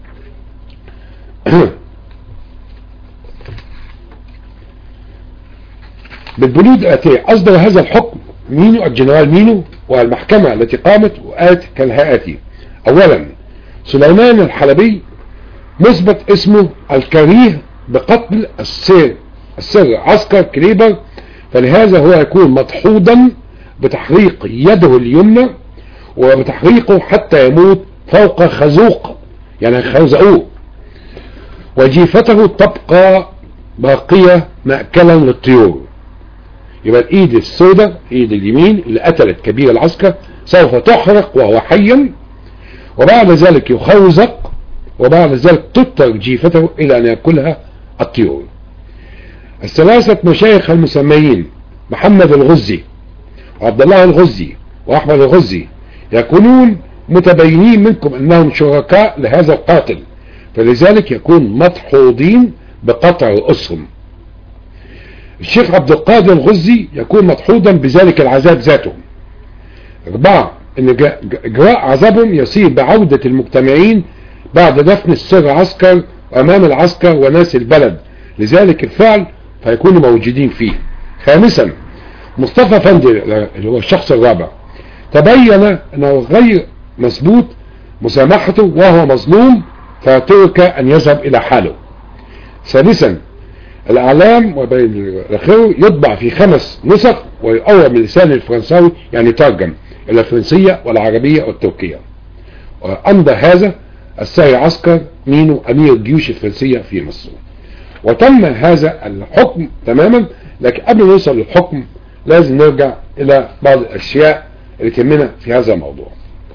بالبنود الاتيه اصدر هذا الحكم مينو الجنرال مينو والمحكمة التي قامت وقالت كالهاتي اولا سليمان الحلبي مثبت اسمه الكريه بقتل السر السر عسكر كليبر فلهذا هو يكون مدحوضا بتحريق يده اليمنى وبتحريقه حتى يموت فوق خزوق يعني خزقوه وجيفته تبقى باقية مأكلا للطيور يبقى الايد السوداء ايد اليمين اللي قتلت كبير العسكر سوف تحرق وهو حيا وبعد ذلك يخوزق وبعد ذلك تترك جيفته الى ان ياكلها الطيور الثلاثة مشايخ المسميين محمد الغزي وعبد الله الغزي واحمد الغزي يكونون متبينين منكم انهم شركاء لهذا القاتل فلذلك يكون مدحوضين بقطع رؤوسهم الشيخ عبد القادر الغزي يكون مدحوضا بذلك العذاب ذاته اربعة ان اجراء عذابهم يصير بعودة المجتمعين بعد دفن السر عسكر امام العسكر وناس البلد لذلك الفعل فيكونوا موجودين فيه خامسا مصطفى فندي اللي هو الشخص الرابع تبين انه غير مثبوت مسامحته وهو مظلوم فترك ان يذهب الى حاله سادسا الاعلام وبين الاخره يطبع في خمس نسخ ويقوى باللسان الفرنساوي يعني ترجم الى الفرنسية والعربية والتركية وامضى هذا السيد عسكر مينو امير الجيوش الفرنسية في مصر وتم هذا الحكم تماما لكن قبل ما نوصل للحكم لازم نرجع الى بعض الاشياء اللي تهمنا في هذا الموضوع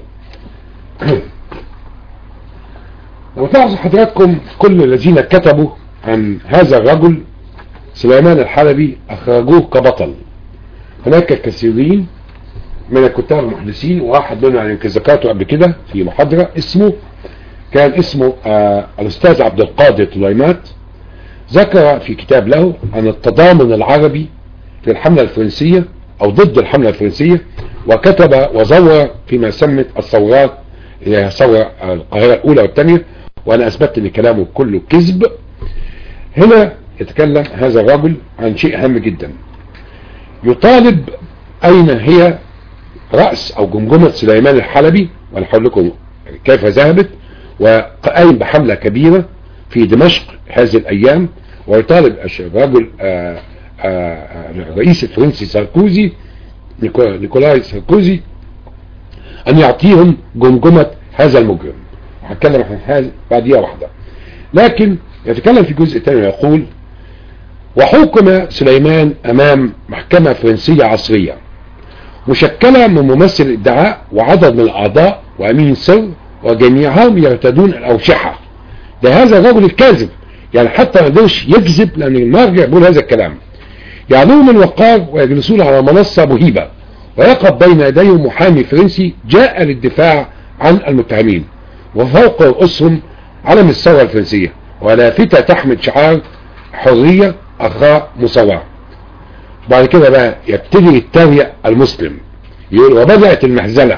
لو تلاحظوا حضراتكم كل الذين كتبوا عن هذا الرجل سليمان الحلبي اخرجوه كبطل هناك كثيرين من الكتاب المحدثين واحد منهم يعني ذكرته قبل كده في محاضرة اسمه كان اسمه آه الاستاذ عبد القادر طليمات ذكر في كتاب له عن التضامن العربي في الحملة الفرنسية او ضد الحملة الفرنسية وكتب وزور فيما سمت الثورات اللي هي ثورة القاهرة الاولى والثانية وانا اثبتت ان كلامه كله كذب هنا يتكلم هذا الرجل عن شيء هام جدا يطالب اين هي رأس او جمجمة سليمان الحلبي وانا هقول لكم كيف ذهبت وقائم بحملة كبيرة في دمشق هذه الايام ويطالب الرجل آآ آآ الرئيس الفرنسي ساركوزي نيكولاي ساركوزي ان يعطيهم جمجمة هذا المجرم هتكلم عن هذا بعديها واحدة لكن يتكلم في جزء ثاني ويقول وحكم سليمان امام محكمة فرنسية عصرية مشكلة من ممثل ادعاء وعدد من الاعضاء وامين سر وجميعهم يرتدون الاوشحة ده هذا الرجل الكاذب يعني حتى ما قدرش يكذب لان المرجع بيقول هذا الكلام يعلون من وقار ويجلسون على منصة مهيبة ويقف بين يديهم محامي فرنسي جاء للدفاع عن المتهمين وفوق رؤوسهم علم الثورة الفرنسية ولافتة تحمل شعار حرية أخاء مصورة بعد كده بقى يبتدي يتريق المسلم يقول وبدأت المهزلة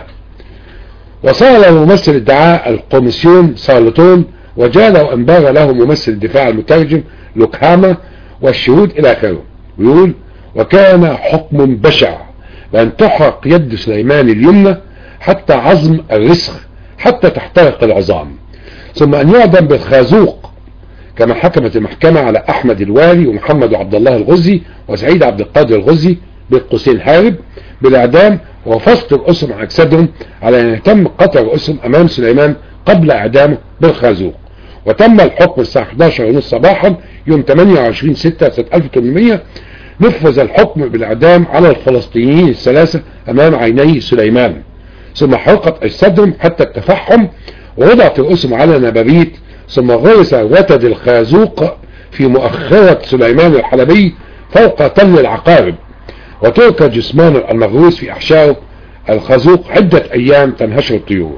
وصار ممثل ادعاء الكوميسيون سارلتون وجاء وانبار له ممثل الدفاع المترجم لوكهاما والشهود الى اخره ويقول وكان حكم بشع بان تحرق يد سليمان اليمنى حتى عظم الرسخ حتى تحترق العظام ثم ان يعدم بالخازوق كما حكمت المحكمة على احمد الوالي ومحمد عبد الله الغزي وسعيد عبد القادر الغزي بالقوسين هارب بالاعدام وفصل رؤوسهم عن اجسادهم على ان يتم قطع رؤوسهم امام سليمان قبل اعدامه بالخازوق وتم الحكم الساعة 11 ونص صباحا يوم 28 6 سنة 1800 نفذ الحكم بالاعدام على الفلسطينيين الثلاثة امام عيني سليمان ثم حرقت اجسادهم حتى التفحم ووضعت رؤوسهم على نبابيت ثم غرس وتد الخازوق في مؤخرة سليمان الحلبي فوق تل العقارب وترك جسمان المغروس في احشائه الخازوق عدة ايام تنهشر الطيور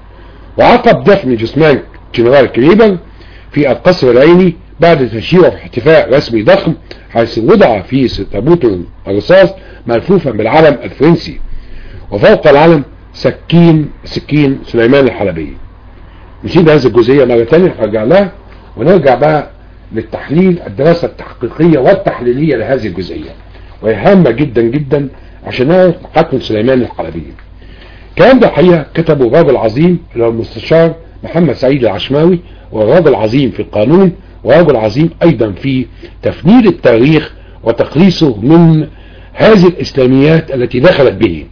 وعقب دفن جثمان جنرال كليبر في القصر العيني بعد تشييعه في احتفاء رسمي ضخم حيث وضع في تابوت الرصاص ملفوفا بالعلم الفرنسي وفوق العلم سكين سكين سليمان الحلبي نسيب هذه الجزئية مرة ثانية هرجع لها ونرجع بقى للتحليل الدراسة التحقيقية والتحليلية لهذه الجزئية وهي هامة جدا جدا عشان نعرف حكم سليمان الحلبي الكلام ده حقيقة كتبه الراجل العظيم اللي هو المستشار محمد سعيد العشماوي وراجل عظيم في القانون وراجل عظيم ايضا في تفنيد التاريخ وتقريصه من هذه الاسلاميات التي دخلت به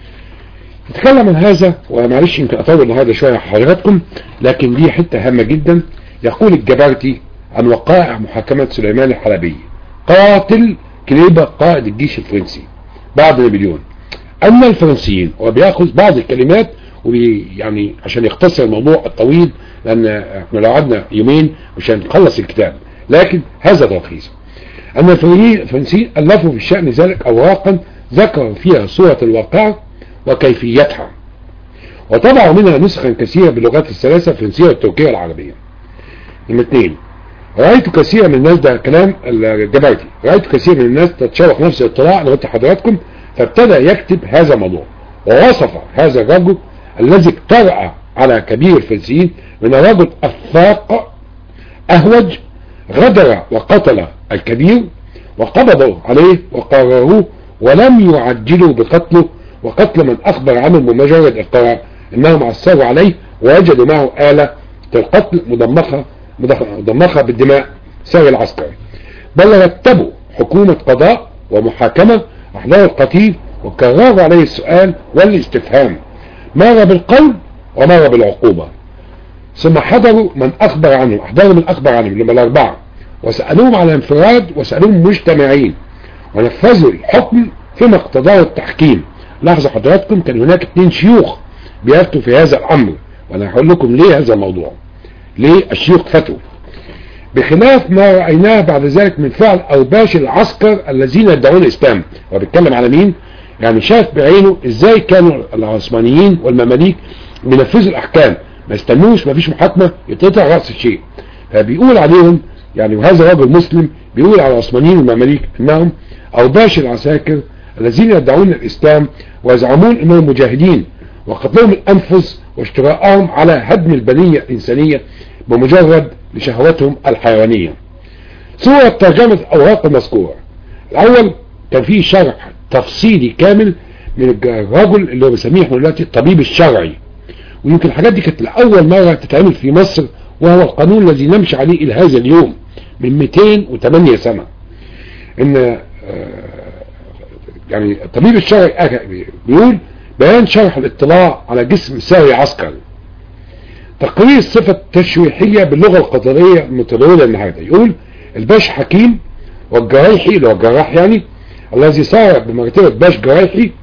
نتكلم عن هذا ومعلش يمكن اطول النهارده شويه حضراتكم لكن دي حته هامه جدا يقول الجبرتي عن وقائع محاكمه سليمان الحلبي قاتل كليبة قائد الجيش الفرنسي بعد نابليون اما الفرنسيين وبياخذ بعض الكلمات ويعني عشان يختصر الموضوع الطويل لان احنا لو قعدنا يومين مش هنخلص الكتاب لكن هذا تلخيص ان الفرنسيين الفوا في شأن ذلك اوراقا ذكروا فيها صورة الواقع وكيفيتها وطبعوا منها نسخا كثيرة باللغات الثلاثة الفرنسية والتركية والعربية نمرة اثنين رأيت كثير من الناس ده كلام الجبرتي رأيت كثير من الناس تتشوق نفس الاطلاع لغاية حضراتكم فابتدى يكتب هذا الموضوع ووصف هذا الرجل الذي اقترأ على كبير الفرنسيين من رجل أفاق أهوج غدر وقتل الكبير وقبضوا عليه وقرروه ولم يعجلوا بقتله وقتل من أخبر عنه بمجرد إقرار إنهم عثروا عليه ووجدوا معه آلة القتل مدمخة مدمخة بالدماء سوي العسكري بل رتبوا حكومة قضاء ومحاكمة أحضروا القتيل وكرروا عليه السؤال والاستفهام مر بالقول ومر بالعقوبة ثم حضروا من أخبر عنهم أحضروا من أخبر عنهم لما الأربعة وسألوهم على انفراد وسألوهم مجتمعين ونفذوا الحكم فيما اقتضاه التحكيم لاحظوا حضراتكم كان هناك اثنين شيوخ بيفتوا في هذا الأمر وأنا هقول لكم ليه هذا الموضوع ليه الشيوخ فتوا بخلاف ما رأيناه بعد ذلك من فعل أوباش العسكر الذين يدعون الإسلام وبيتكلم على مين يعني شاف بعينه ازاي كانوا العثمانيين والمماليك بينفذوا الأحكام ما استنوش ما فيش محاكمة يتقطع رأس الشيء فبيقول عليهم يعني وهذا رجل مسلم بيقول على العثمانيين والمماليك انهم اوباش العساكر الذين يدعون الاسلام ويزعمون انهم مجاهدين وقتلهم الانفس واشتراءهم على هدم البنية الانسانية بمجرد لشهوتهم الحيوانية صورة ترجمة الاوراق المذكورة الاول كان فيه شرح تفصيلي كامل من الرجل اللي هو بيسميه احنا دلوقتي الطبيب الشرعي ويمكن الحاجات دي كانت لأول مرة تتعمل في مصر وهو القانون الذي نمشي عليه إلى هذا اليوم من 208 سنة إن يعني الطبيب الشرعي بيقول بيان شرح الاطلاع على جسم ساري عسكري تقرير الصفة التشريحية باللغة القطرية المتداولة النهارده يقول الباش حكيم والجرايحي اللي هو الجراح يعني الذي صار بمرتبة باش جرايحي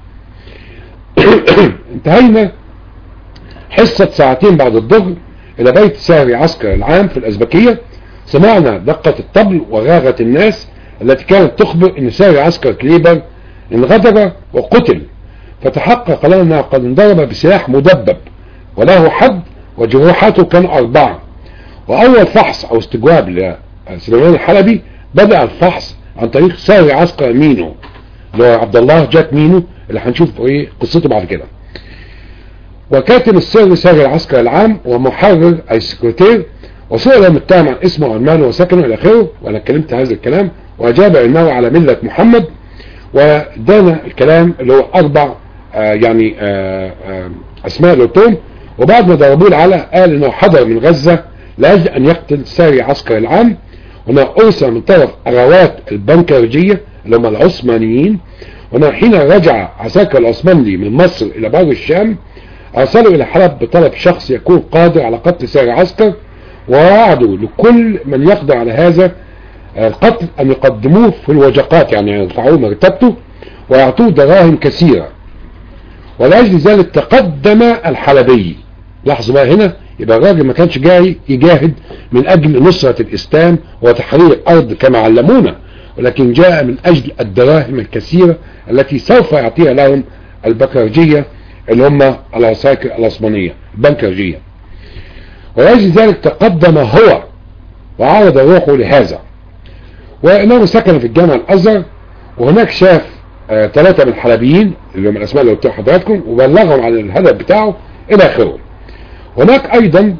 انتهينا حصة ساعتين بعد الظهر الى بيت ساري عسكر العام في الازبكية سمعنا دقة الطبل وغاغة الناس التي كانت تخبر ان ساري عسكر كليبر انغدر وقتل فتحقق لنا انه قد انضرب بسلاح مدبب وله حد وجروحاته كانوا اربعة واول فحص او استجواب لسليمان الحلبي بدأ الفحص عن طريق ساري عسكر مينو اللي هو عبد الله جاك مينو اللي هنشوف ايه قصته بعد كده وكاتب السر ساري العسكر العام ومحرر اي سكرتير وسئل المتهم عن اسمه وعنوانه وسكنه الى اخره وانا اتكلمت هذا الكلام واجاب انه على مله محمد ودانا الكلام اللي هو اربع آه يعني آه آه اسماء للطوم وبعد ما ضربوه العلى قال انه حضر من غزه لاجل ان يقتل ساري عسكر العام وانه ارسل من طرف اروات البنكرجيه اللي هم العثمانيين وانه حين رجع عساكر العثماني من مصر الى بر الشام ارسلوا الى حلب بطلب شخص يكون قادر على قتل ساري عسكر ووعدوا لكل من يقدر على هذا القتل ان يقدموه في الوجقات يعني يرفعوه مرتبته ويعطوه دراهم كثيرة ولأجل ذلك تقدم الحلبي لاحظوا بقى هنا يبقى الراجل ما كانش جاي يجاهد من اجل نصرة الاسلام وتحرير الارض كما علمونا ولكن جاء من اجل الدراهم الكثيرة التي سوف يعطيها لهم البكرجية اللي هم العساكر العثمانية البنكرجية ولأجل ذلك تقدم هو وعرض روحه لهذا وإنه سكن في الجامع الأزهر وهناك شاف آه ثلاثة من الحلبيين اللي هم الأسماء اللي قلت حضراتكم وبلغهم عن الهدف بتاعه إلى آخره هناك أيضا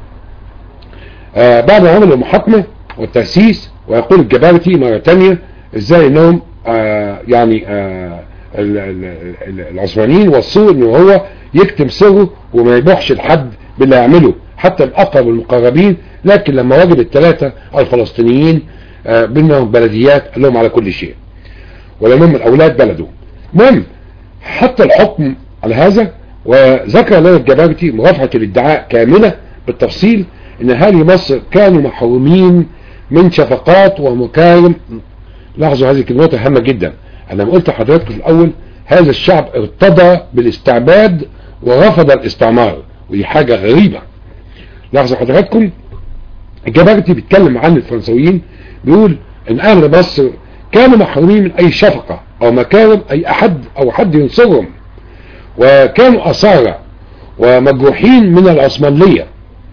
آه بعد عمل المحاكمة والتأسيس ويقول الجبارتي مرة تانية إزاي إنهم آه يعني العثمانيين وصوه إنه هو يكتم سره وما يبوحش لحد باللي يعمله حتى الأقرب المقربين لكن لما وجد الثلاثة الفلسطينيين بينهم بلديات قال لهم على كل شيء ولانهم من اولاد بلده المهم حتى الحكم على هذا وذكر لنا الجبابتي مرافعة الادعاء كاملة بالتفصيل ان اهالي مصر كانوا محرومين من شفقات ومكارم لاحظوا هذه الكلمات هامة جدا انا قلت لحضراتكم في الاول هذا الشعب ارتضى بالاستعباد ورفض الاستعمار ودي حاجة غريبة لاحظوا حضراتكم الجبابتي بيتكلم عن الفرنسويين بيقول ان اهل مصر كانوا محرومين من اي شفقة او مكارم اي احد او حد ينصرهم وكانوا اسارى ومجروحين من العثمانية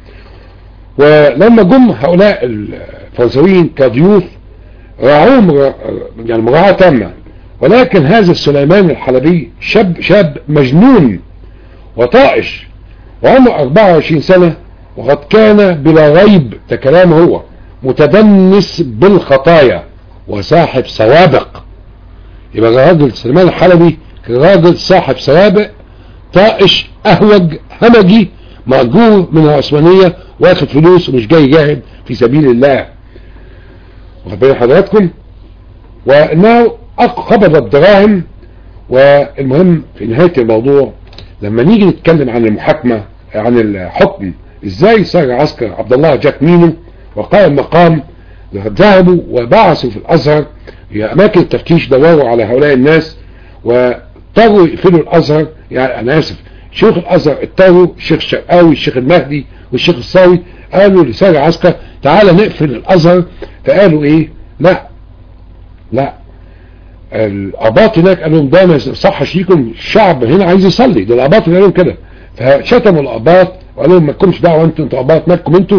ولما جم هؤلاء الفرنسويين كضيوف راعوهم يعني مراعاة تامة ولكن هذا السليمان الحلبي شاب شاب مجنون وطائش وعمره 24 سنة وقد كان بلا ريب ده كلامه هو متدنس بالخطايا وصاحب سوابق يبقى الراجل سليمان الحلبي راجل صاحب سوابق طائش اهوج همجي مأجور من العثمانية واخد فلوس ومش جاي يجاهد في سبيل الله واخد بالي حضراتكم وانه قبض الدراهم والمهم في نهاية الموضوع لما نيجي نتكلم عن المحاكمة عن الحكم ازاي صار عسكر عبد الله جاك مينو وقائم مقام ذهبوا وبعثوا في الازهر في اماكن التفتيش دوروا على هؤلاء الناس واضطروا يقفلوا الازهر يعني انا اسف شيوخ الازهر اضطروا الشيخ الشرقاوي الشيخ المهدي والشيخ الصاوي قالوا لساري عسكر تعالى نقفل الازهر فقالوا ايه لا لا الاباط هناك قالوا لهم ده ما يصحش ليكم الشعب هنا عايز يصلي ده الاباط اللي قالوا كده فشتموا الاباط وقالوا لهم ما لكمش دعوه انتوا انتوا اباط مالكم انتوا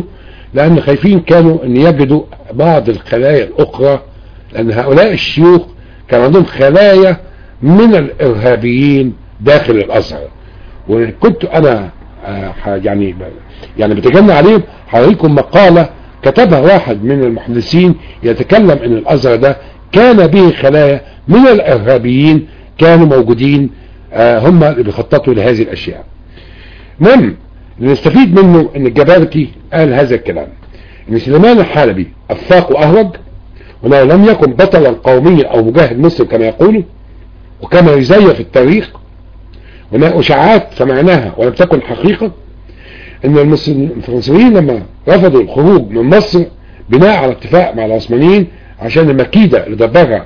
لان خايفين كانوا ان يجدوا بعض الخلايا الاخرى لان هؤلاء الشيوخ كان عندهم خلايا من الارهابيين داخل الازهر وكنت انا آه، يعني يعني بتجنى عليهم هوريكم مقالة كتبها واحد من المحدثين يتكلم ان الازهر ده كان به خلايا من الارهابيين كانوا موجودين آه، هم اللي بيخططوا لهذه الاشياء المهم اللي نستفيد منه ان الجبارتي قال هذا الكلام ان سليمان الحلبي افاق واهرج وانه لم يكن بطلا قوميا او مجاهد مسلم كما يقولوا وكما يزيف التاريخ هناك اشاعات سمعناها ولم تكن حقيقة ان الفرنسيين لما رفضوا الخروج من مصر بناء على اتفاق مع العثمانيين عشان المكيدة اللي دبرها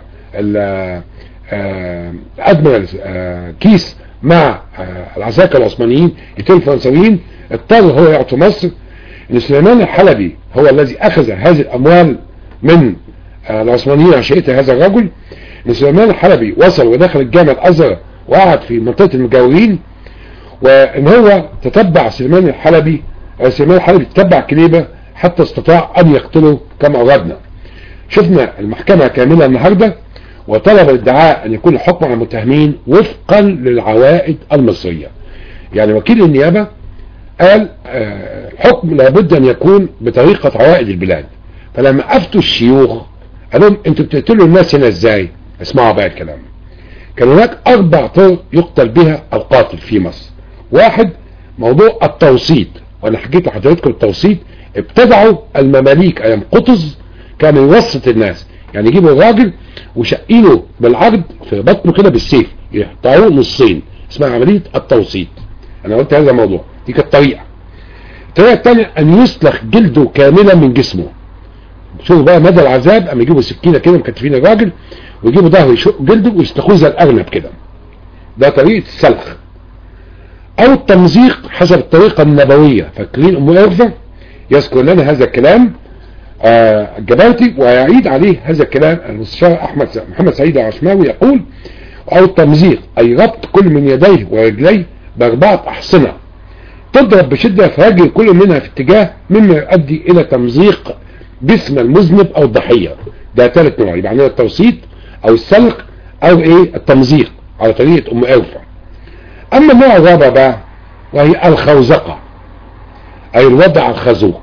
ادميرال كيس مع العساكر العثمانيين يقتلوا الفرنسيين اضطر هو يعطي مصر ان سليمان الحلبي هو الذي اخذ هذه الاموال من العثمانيين عشان يقتل هذا الرجل ان سليمان الحلبي وصل ودخل الجامع الازهر وقعد في منطقة المجاورين وان هو تتبع سليمان الحلبي سليمان الحلبي تتبع كليبة حتى استطاع ان يقتله كما اردنا شفنا المحكمة كاملة النهاردة وطلب الادعاء ان يكون الحكم على المتهمين وفقا للعوائد المصرية يعني وكيل النيابة قال الحكم لابد ان يكون بطريقة عوائد البلاد فلما افتوا الشيوخ قالوا لهم انتوا بتقتلوا الناس هنا ازاي اسمعوا بقى الكلام كان هناك اربع طرق يقتل بها القاتل في مصر واحد موضوع التوسيط وانا حكيت لحضراتكم التوسيط ابتدعوا المماليك ايام قطز كانوا يوسط الناس يعني يجيبوا الراجل وشقينه بالعرض في بطنه كده بالسيف يقطعوه نصين اسمها عملية التوسيط انا قلت هذا الموضوع دي كانت طريقة الطريقة الثانية ان يسلخ جلده كاملا من جسمه شوفوا بقى مدى العذاب اما يجيبوا سكينة كده مكتفين الراجل ويجيبوا ظهره يشقوا جلده ويسلخوه زي الارنب كده ده طريقة السلخ او التمزيق حسب الطريقة النبوية فاكرين ام ارفا يذكر لنا هذا الكلام آه الجبارتي ويعيد عليه هذا الكلام المستشار احمد محمد سعيد العشماوي يقول او التمزيق اي ربط كل من يديه ورجليه باربعة احصنة تضرب بشدة في رجل كل منها في اتجاه مما يؤدي الى تمزيق جسم المذنب او الضحية ده ثالث نوع يبقى عندنا التوسيط او السلق او ايه التمزيق على طريقة ام ارفع اما النوع الرابع بقى وهي الخوزقة اي الوضع الخزوق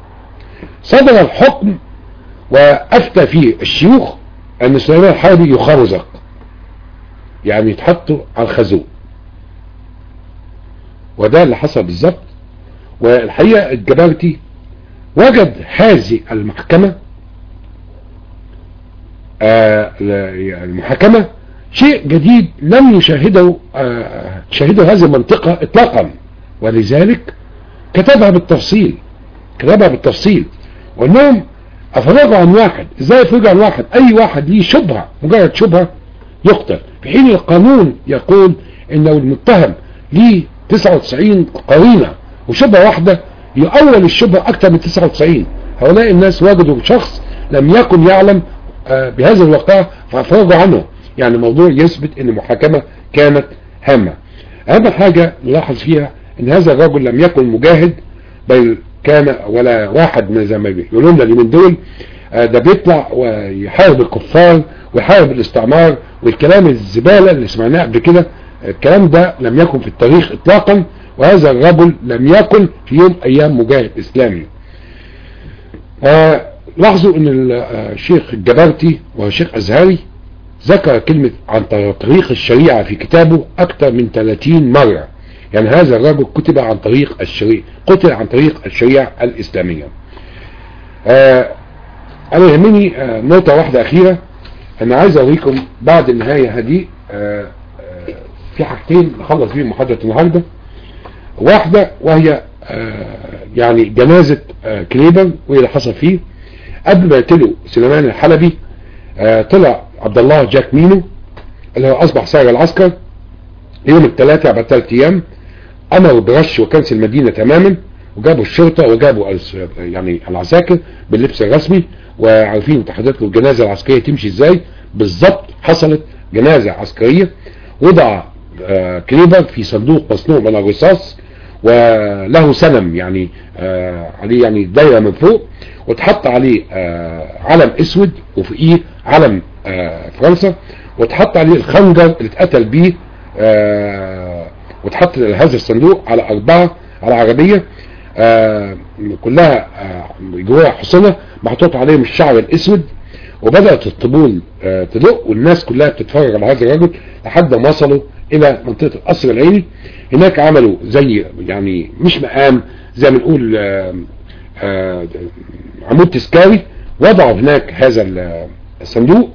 صدر الحكم وافتى فيه الشيوخ ان سليمان الحربي يخرزق يعني يتحطوا على الخازوق وده اللي حصل بالظبط والحقيقة الجبارتي وجد هذه المحكمة آه المحاكمة شيء جديد لم يشاهده آه تشاهده هذه المنطقة اطلاقا ولذلك كتبها بالتفصيل كتبها بالتفصيل وانهم افرجوا عن واحد ازاي يفرجوا عن واحد اي واحد ليه شبهة مجرد شبهة يقتل في حين القانون يقول ان لو المتهم ليه 99 قرينة وشبهة واحدة يؤول الشبهة اكثر من 99 هؤلاء الناس وجدوا شخص لم يكن يعلم آه بهذا الواقع فافرجوا عنه يعني الموضوع يثبت ان المحاكمة كانت هامة اهم حاجة نلاحظ فيها ان هذا الرجل لم يكن مجاهد بل كان ولا واحد من زي ما بيقولوا لنا اليومين دول آه ده بيطلع ويحارب الكفار ويحارب الاستعمار والكلام الزبالة اللي سمعناه قبل كده الكلام ده لم يكن في التاريخ اطلاقا وهذا الرجل لم يكن في يوم ايام مجاهد اسلامي آه لاحظوا ان الشيخ الجبرتي وهو شيخ ازهري ذكر كلمة عن طريق الشريعة في كتابه اكثر من 30 مرة يعني هذا الرجل كتب عن طريق الشريعة قتل عن طريق الشريعة الاسلامية آه انا يهمني آه نقطة واحدة اخيرة انا عايز اوريكم بعد النهاية هذه آه في حاجتين نخلص بيهم محاضرة النهاردة واحدة وهي يعني جنازة كليبر وايه اللي حصل فيه قبل ما يقتلوا سليمان الحلبي طلع عبد الله جاك مينو اللي هو اصبح سائر العسكر يوم الثلاثاء بعد ثلاث ايام امروا برش وكنس المدينة تماما وجابوا الشرطة وجابوا يعني العساكر باللبس الرسمي وعارفين حضرتك الجنازة العسكرية تمشي ازاي بالظبط حصلت جنازة عسكرية وضع كليبر في صندوق مصنوع من الرصاص وله سنم يعني آه عليه يعني دايره من فوق وتحط عليه آه علم اسود وفوقيه علم آه فرنسا وتحط عليه الخنجر اللي اتقتل بيه آه وتحط هذا الصندوق على اربعه على عربيه آه كلها آه جواها حصنه محطوط عليهم الشعر الاسود وبدات الطبول آه تدق والناس كلها بتتفرج على هذا الرجل لحد ما وصلوا الى منطقه القصر العيني هناك عملوا زي يعني مش مقام زي ما نقول آه آه عمود تذكاري وضعوا هناك هذا الصندوق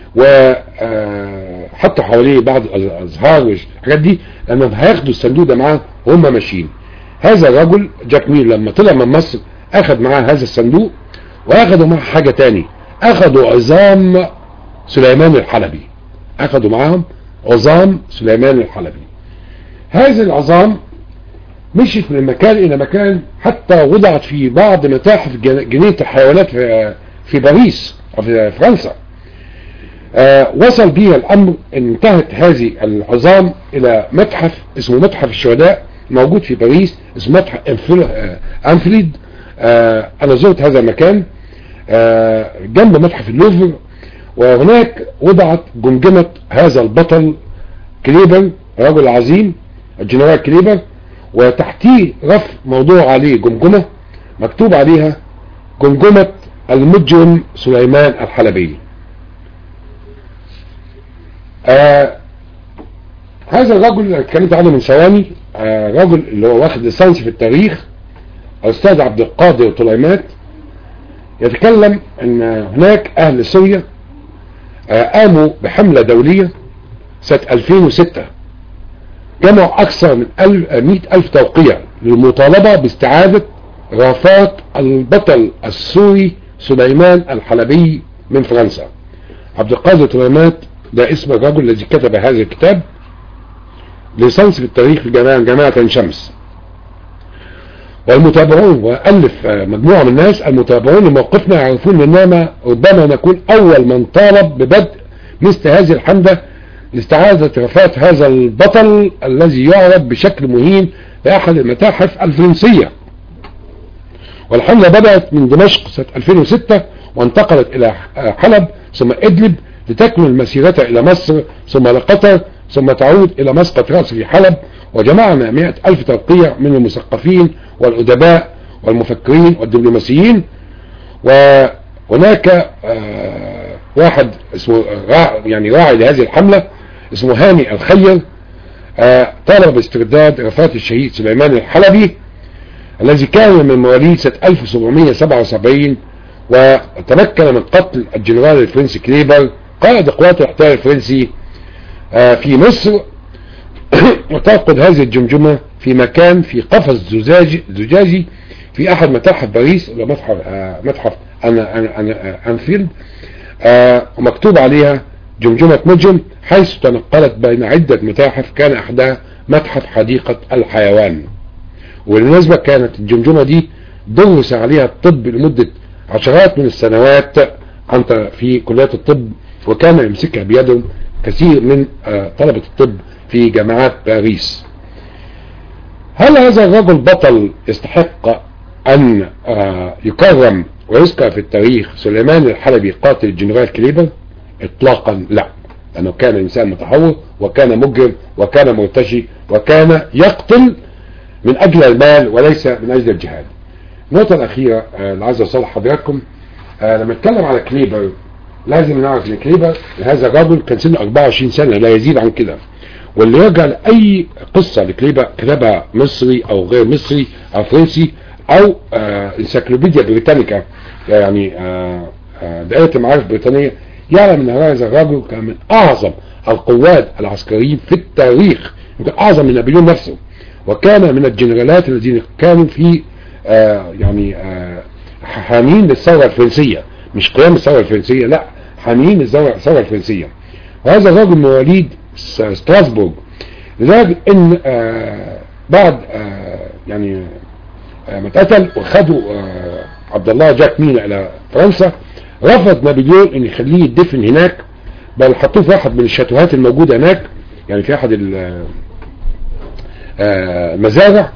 وحطوا حواليه بعض الازهار والحاجات دي لانهم هياخدوا الصندوق ده معاه وهم ماشيين هذا الرجل جاك ميل لما طلع من مصر اخذ معاه هذا الصندوق واخذوا معاه حاجة تاني اخذوا عظام سليمان الحلبي اخذوا معاهم عظام سليمان الحلبي هذه العظام مشيت من مكان الى مكان حتى وضعت في بعض متاحف جنينة الحيوانات في, في باريس او في فرنسا آه وصل بها الامر انتهت هذه العظام الى متحف اسمه متحف الشهداء موجود في باريس اسمه متحف انفليد آه انا زرت هذا المكان آه جنب متحف اللوفر وهناك وضعت جمجمة هذا البطل كليبر رجل عظيم الجنرال كليبر وتحتيه رف موضوع عليه جمجمة مكتوب عليها جمجمة المجرم سليمان الحلبي آه هذا الرجل اللي اتكلمت عنه من ثواني آه رجل اللي هو واخد ليسانس في التاريخ الاستاذ عبد القادر طليمات يتكلم ان هناك اهل سوريا آه قاموا بحملة دولية سنة 2006 جمعوا اكثر من 100 الف توقيع للمطالبة باستعادة رافات البطل السوري سليمان الحلبي من فرنسا عبد القادر طليمات ده اسم الرجل الذي كتب هذا الكتاب ليسانس في التاريخ في جامعة جامعة شمس والمتابعون وألف مجموعة من الناس المتابعون لموقفنا يعرفون أننا ربما نكون أول من طالب ببدء مثل هذه الحملة لاستعادة رفات هذا البطل الذي يعرض بشكل مهين بأحد المتاحف الفرنسية والحملة بدأت من دمشق سنة 2006 وانتقلت إلى حلب ثم إدلب لتكمل مسيرتها إلى مصر ثم لقطر ثم تعود إلى مسقط رأس في حلب وجمعنا مئة ألف توقيع من المثقفين والأدباء والمفكرين والدبلوماسيين وهناك آه واحد اسمه يعني راعي لهذه الحملة اسمه هاني الخير آه طلب باسترداد رفات الشهيد سليمان الحلبي الذي كان من مواليد سنة 1777 وتمكن من قتل الجنرال الفرنسي كليبر قائد قوات الاحتلال الفرنسي آه في مصر وتفقد هذه الجمجمة في مكان في قفص زجاجي, زجاجي في احد متاحف باريس اللي متحف آه متحف أنا أنا أنا انفيلد آه ومكتوب عليها جمجمة نجم حيث تنقلت بين عدة متاحف كان احدها متحف حديقة الحيوان وبالنسبة كانت الجمجمة دي درس عليها الطب لمدة عشرات من السنوات عن في كليات الطب وكان يمسكها بيده كثير من طلبة الطب في جامعات باريس هل هذا الرجل بطل يستحق ان يكرم ويذكر في التاريخ سليمان الحلبي قاتل الجنرال كليبر اطلاقا لا لانه كان انسان متحور وكان مجرم وكان مرتشي وكان يقتل من اجل المال وليس من اجل الجهاد النقطة الاخيرة اللي عايز اوصلها لحضراتكم لما نتكلم على كليبر لازم نعرف ان كليبر هذا الرجل كان سنه 24 سنة لا يزيد عن كده واللي يرجع لأي قصة لكليبر كتبها مصري أو غير مصري أو فرنسي أو آه انسيكلوبيديا بريتانيكا يعني آه آه دائرة المعارف البريطانية يعلم أن هذا الرجل كان من أعظم القوات العسكريين في التاريخ يمكن أعظم من نابليون نفسه وكان من الجنرالات الذين كانوا في يعني حامين للثورة الفرنسية مش قيام الثورة الفرنسية لا حامين للثورة الفرنسية وهذا الرجل مواليد ستراسبورغ لذلك ان آه بعد آه يعني آه ما اتقتل وخدوا عبد الله جاك مينا الى فرنسا رفض نابليون ان يخليه يدفن هناك بل حطوه في واحد من الشاتوهات الموجودة هناك يعني في احد المزارع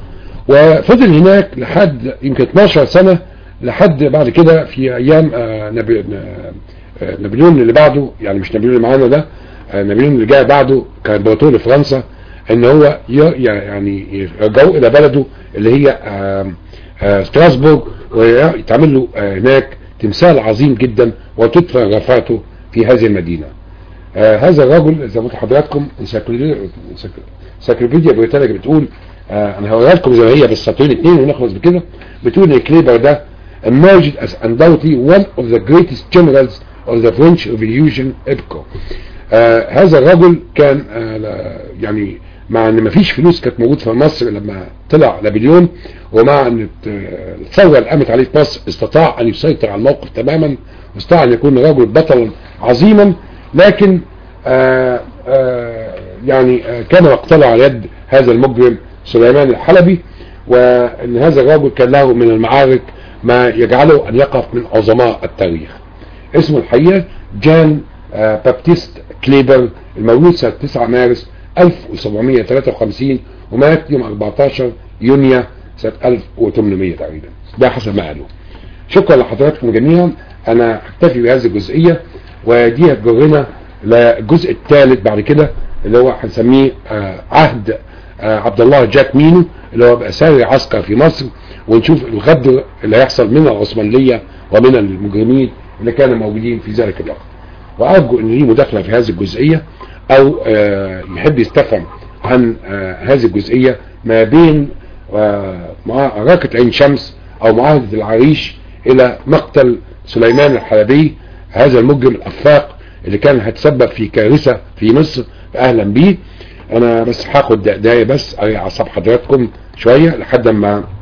وفضل هناك لحد يمكن 12 سنة لحد بعد كده في ايام آه، نبي- آه، نابليون اللي بعده يعني مش نابليون اللي معانا ده آه، نابليون اللي جاي بعده كان امبراطور لفرنسا ان هو ي- يعني يرجعوا الى بلده اللي هي آه، آه، ستراسبورغ ويتعمل له آه، هناك تمثال عظيم جدا وتدفن رفعته في هذه المدينة آه هذا الرجل زي ما قلت لحضراتكم انسيكلوبيديا انسيكلوبيديا بريطانيا بتقول آه انا هوريها لكم زي ما هي بس سطرين اثنين ونخلص بكده بتقول ان كليبر ده emerged as undoubtedly one of the greatest generals of the French Revolution epoch آه هذا الرجل كان آه لا- يعني مع ان مفيش فلوس كانت موجود في مصر لما طلع نابليون ومع ان آه، الثوره اللي قامت عليه في مصر استطاع ان يسيطر على الموقف تماما واستطاع ان يكون رجل بطلا عظيما لكن آه آه يعني آه كان مقتله على يد هذا المجرم سليمان الحلبي وان هذا الرجل كان له من المعارك ما يجعله ان يقف من عظماء التاريخ اسمه الحقيقة جان آه، بابتيست كليبر المولود سنة 9 مارس 1753 ومات يوم 14 يونيو سنة 1800 تقريبا ده حسب ما قالوا شكرا لحضراتكم جميعا انا هكتفي بهذه الجزئية ودي هتجرنا للجزء الثالث بعد كده اللي هو هنسميه آه، عهد آه، عبد الله جاك مينو اللي هو بقى ساري عسكر في مصر ونشوف الغدر اللي هيحصل من العثمانية ومن المجرمين اللي كانوا موجودين في ذلك الوقت وارجو ان ليه مداخله في هذه الجزئيه او آه، يحب يستفهم عن آه، هذه الجزئيه ما بين آه، معركه عين شمس او معاهده العريش الى مقتل سليمان الحلبي هذا المجرم الافاق اللي كان هتسبب في كارثه في مصر اهلا بيه انا بس هاخد دقايق بس اريح اعصاب حضراتكم شويه لحد ما